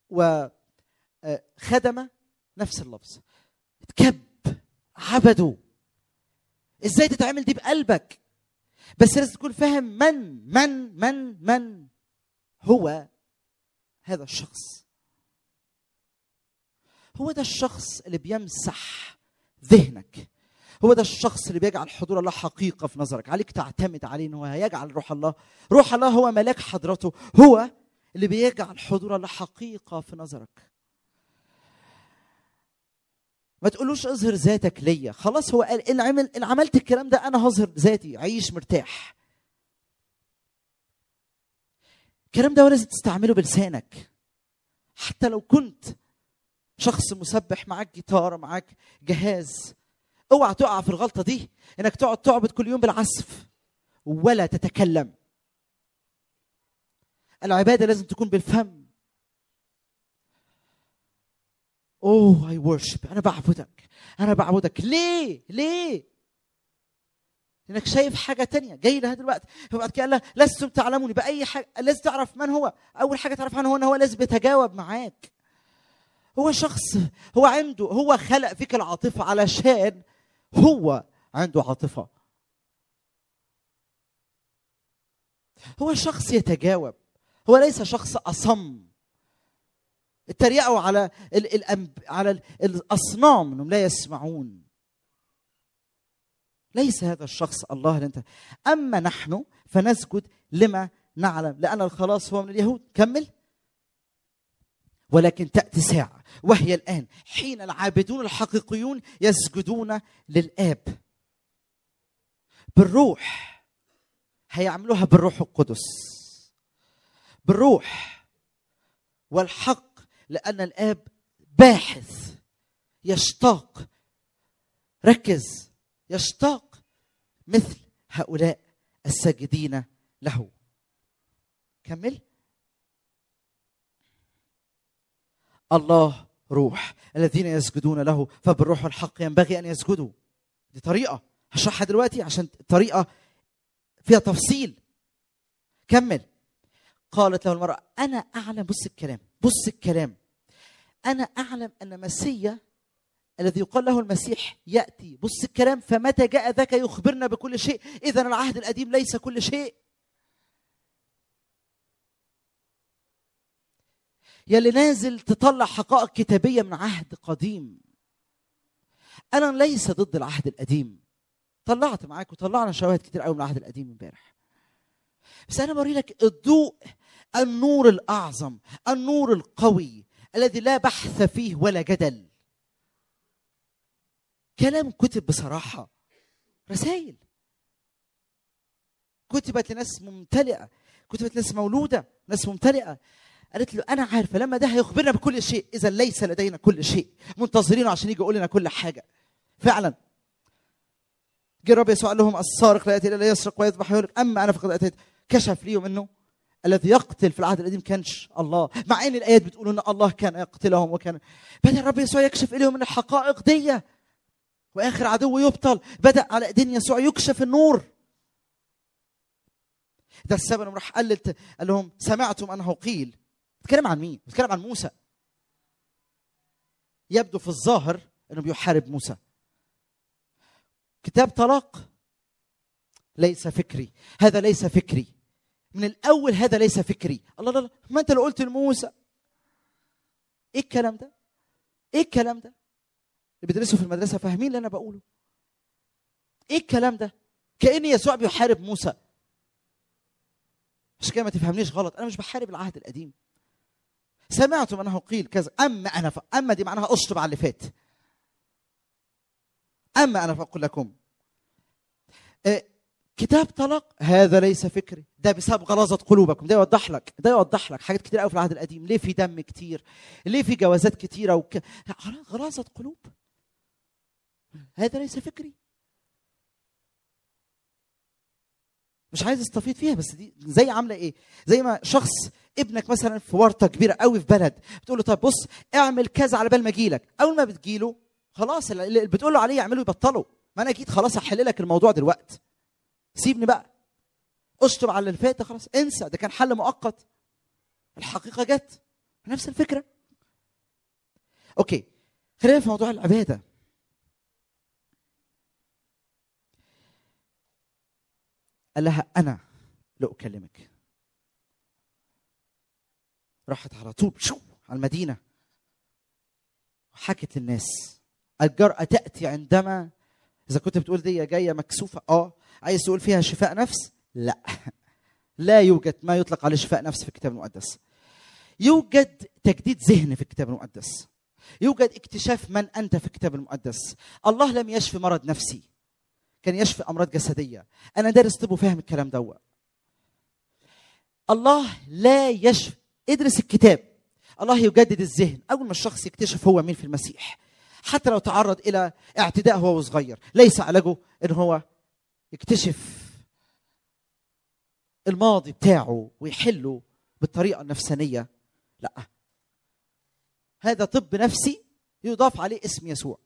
وخدم نفس اللفظ اتكب عبدوا ازاي تتعمل دي بقلبك بس لازم تكون فاهم من من من من هو هذا الشخص هو ده الشخص اللي بيمسح ذهنك هو ده الشخص اللي بيجعل حضور الله حقيقه في نظرك عليك تعتمد عليه ان هو هيجعل روح الله روح الله هو ملاك حضرته هو اللي بيجعل حضور الله حقيقه في نظرك ما تقولوش اظهر ذاتك ليا خلاص هو قال ان عمل ان عملت الكلام ده انا هظهر ذاتي عيش مرتاح الكلام ده لازم تستعمله بلسانك حتى لو كنت شخص مسبح معاك جيتار معاك جهاز اوعى تقع في الغلطه دي انك تقعد تعبد كل يوم بالعزف ولا تتكلم العباده لازم تكون بالفم اوه اي ورشب انا بعبدك انا بعبدك ليه ليه لانك شايف حاجه تانية جاي لها دلوقتي فبعد كده قال لها لستم تعلموني باي حاجه لازم تعرف من هو اول حاجه تعرف عنه هو ان هو لازم يتجاوب معاك هو شخص هو عنده هو خلق فيك العاطفه علشان هو عنده عاطفه هو شخص يتجاوب هو ليس شخص اصم اتريقوا على ال ال على ال الاصنام انهم لا يسمعون ليس هذا الشخص الله اللي انت اما نحن فنسجد لما نعلم لان الخلاص هو من اليهود كمل ولكن تاتي ساعه وهي الان حين العابدون الحقيقيون يسجدون للاب بالروح هيعملوها بالروح القدس بالروح والحق لأن الآب باحث يشتاق ركز يشتاق مثل هؤلاء الساجدين له كمل الله روح الذين يسجدون له فبالروح الحق ينبغي أن يسجدوا دي طريقة هشرحها دلوقتي عشان الطريقة فيها تفصيل كمل قالت له المرأة أنا أعلم بص الكلام بص الكلام أنا أعلم أن مسيا الذي يقال له المسيح يأتي بص الكلام فمتى جاء ذاك يخبرنا بكل شيء إذا العهد القديم ليس كل شيء يا اللي نازل تطلع حقائق كتابية من عهد قديم أنا ليس ضد العهد القديم طلعت معاك وطلعنا شواهد كتير قوي من العهد القديم امبارح بس انا بوري لك الضوء النور الاعظم النور القوي الذي لا بحث فيه ولا جدل كلام كتب بصراحه رسائل كتبت لناس ممتلئه كتبت لناس مولوده ناس ممتلئه قالت له انا عارفه لما ده هيخبرنا بكل شيء اذا ليس لدينا كل شيء منتظرينه عشان يجي يقول لنا كل حاجه فعلا جه الرب يسوع قال لهم السارق لا ياتي الا يسرق ويذبح ويهلك اما انا فقد اتيت كشف ليهم انه الذي يقتل في العهد القديم كانش الله مع ان الايات بتقول ان الله كان يقتلهم وكان بدا الرب يسوع يكشف اليهم من الحقائق دي واخر عدو يبطل بدا على ايدين يسوع يكشف النور ده السبب انه راح قال قال لهم سمعتم انه قيل بيتكلم عن مين؟ بيتكلم عن موسى يبدو في الظاهر انه بيحارب موسى كتاب طلاق ليس فكري هذا ليس فكري من الاول هذا ليس فكري الله لا لا ما انت اللي قلت لموسى ايه الكلام ده ايه الكلام ده اللي بيدرسوا في المدرسه فاهمين اللي انا بقوله ايه الكلام ده كان يسوع بيحارب موسى عشان كده ما تفهمنيش غلط انا مش بحارب العهد القديم سمعتم انه قيل كذا اما انا ف... اما دي معناها اشطب على اللي فات اما انا فاقول لكم آه كتاب طلاق هذا ليس فكري ده بسبب غلاظه قلوبكم ده يوضح لك ده يوضح لك حاجات كتير قوي في العهد القديم ليه في دم كتير ليه في جوازات كتيره وك... غلاظه قلوب هذا ليس فكري مش عايز يستفيد فيها بس دي زي عامله ايه زي ما شخص ابنك مثلا في ورطه كبيره قوي في بلد بتقول له طب بص اعمل كذا على بال ما اجيلك اول ما بتجيله خلاص اللي بتقول له عليه يعمله يبطله ما انا اكيد خلاص هحل لك الموضوع دلوقتي سيبني بقى اشطب على اللي فات خلاص انسى ده كان حل مؤقت الحقيقه جت نفس الفكره اوكي خلينا في موضوع العباده قال لها انا لاكلمك راحت على طول شو على المدينه وحكت للناس الجرأة تأتي عندما إذا كنت بتقول دي جاية مكسوفة آه عايز تقول فيها شفاء نفس لا لا يوجد ما يطلق عليه شفاء نفس في الكتاب المقدس يوجد تجديد ذهن في الكتاب المقدس يوجد اكتشاف من انت في الكتاب المقدس الله لم يشفي مرض نفسي كان يشفي امراض جسديه انا دارس طب وفاهم الكلام دوا الله لا يشفي ادرس الكتاب الله يجدد الذهن اول ما الشخص يكتشف هو مين في المسيح حتى لو تعرض الى اعتداء هو صغير ليس علاجه ان هو يكتشف الماضي بتاعه ويحله بالطريقه النفسانيه لا هذا طب نفسي يضاف عليه اسم يسوع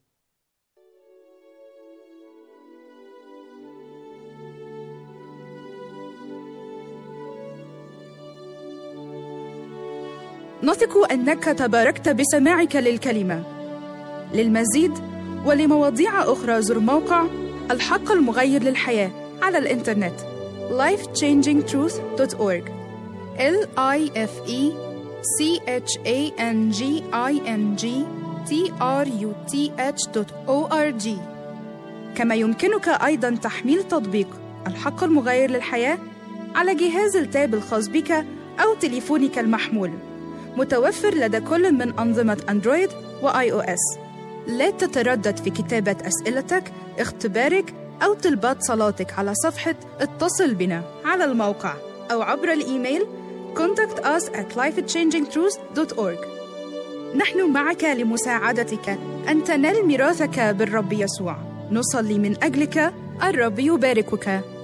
نثق انك تباركت بسماعك للكلمه للمزيد ولمواضيع اخرى زر موقع الحق المغير للحياه على الانترنت lifechangingtruth.org l i f e c h a n g i n g t r u t h o r g كما يمكنك ايضا تحميل تطبيق الحق المغير للحياه على جهاز التاب الخاص بك او تليفونك المحمول متوفر لدى كل من أنظمة أندرويد وآي أو إس. لا تتردد في كتابة أسئلتك، اختبارك أو طلبات صلاتك على صفحة اتصل بنا على الموقع أو عبر الإيميل contact us at lifechangingtruth.org نحن معك لمساعدتك أن تنال ميراثك بالرب يسوع نصلي من أجلك الرب يباركك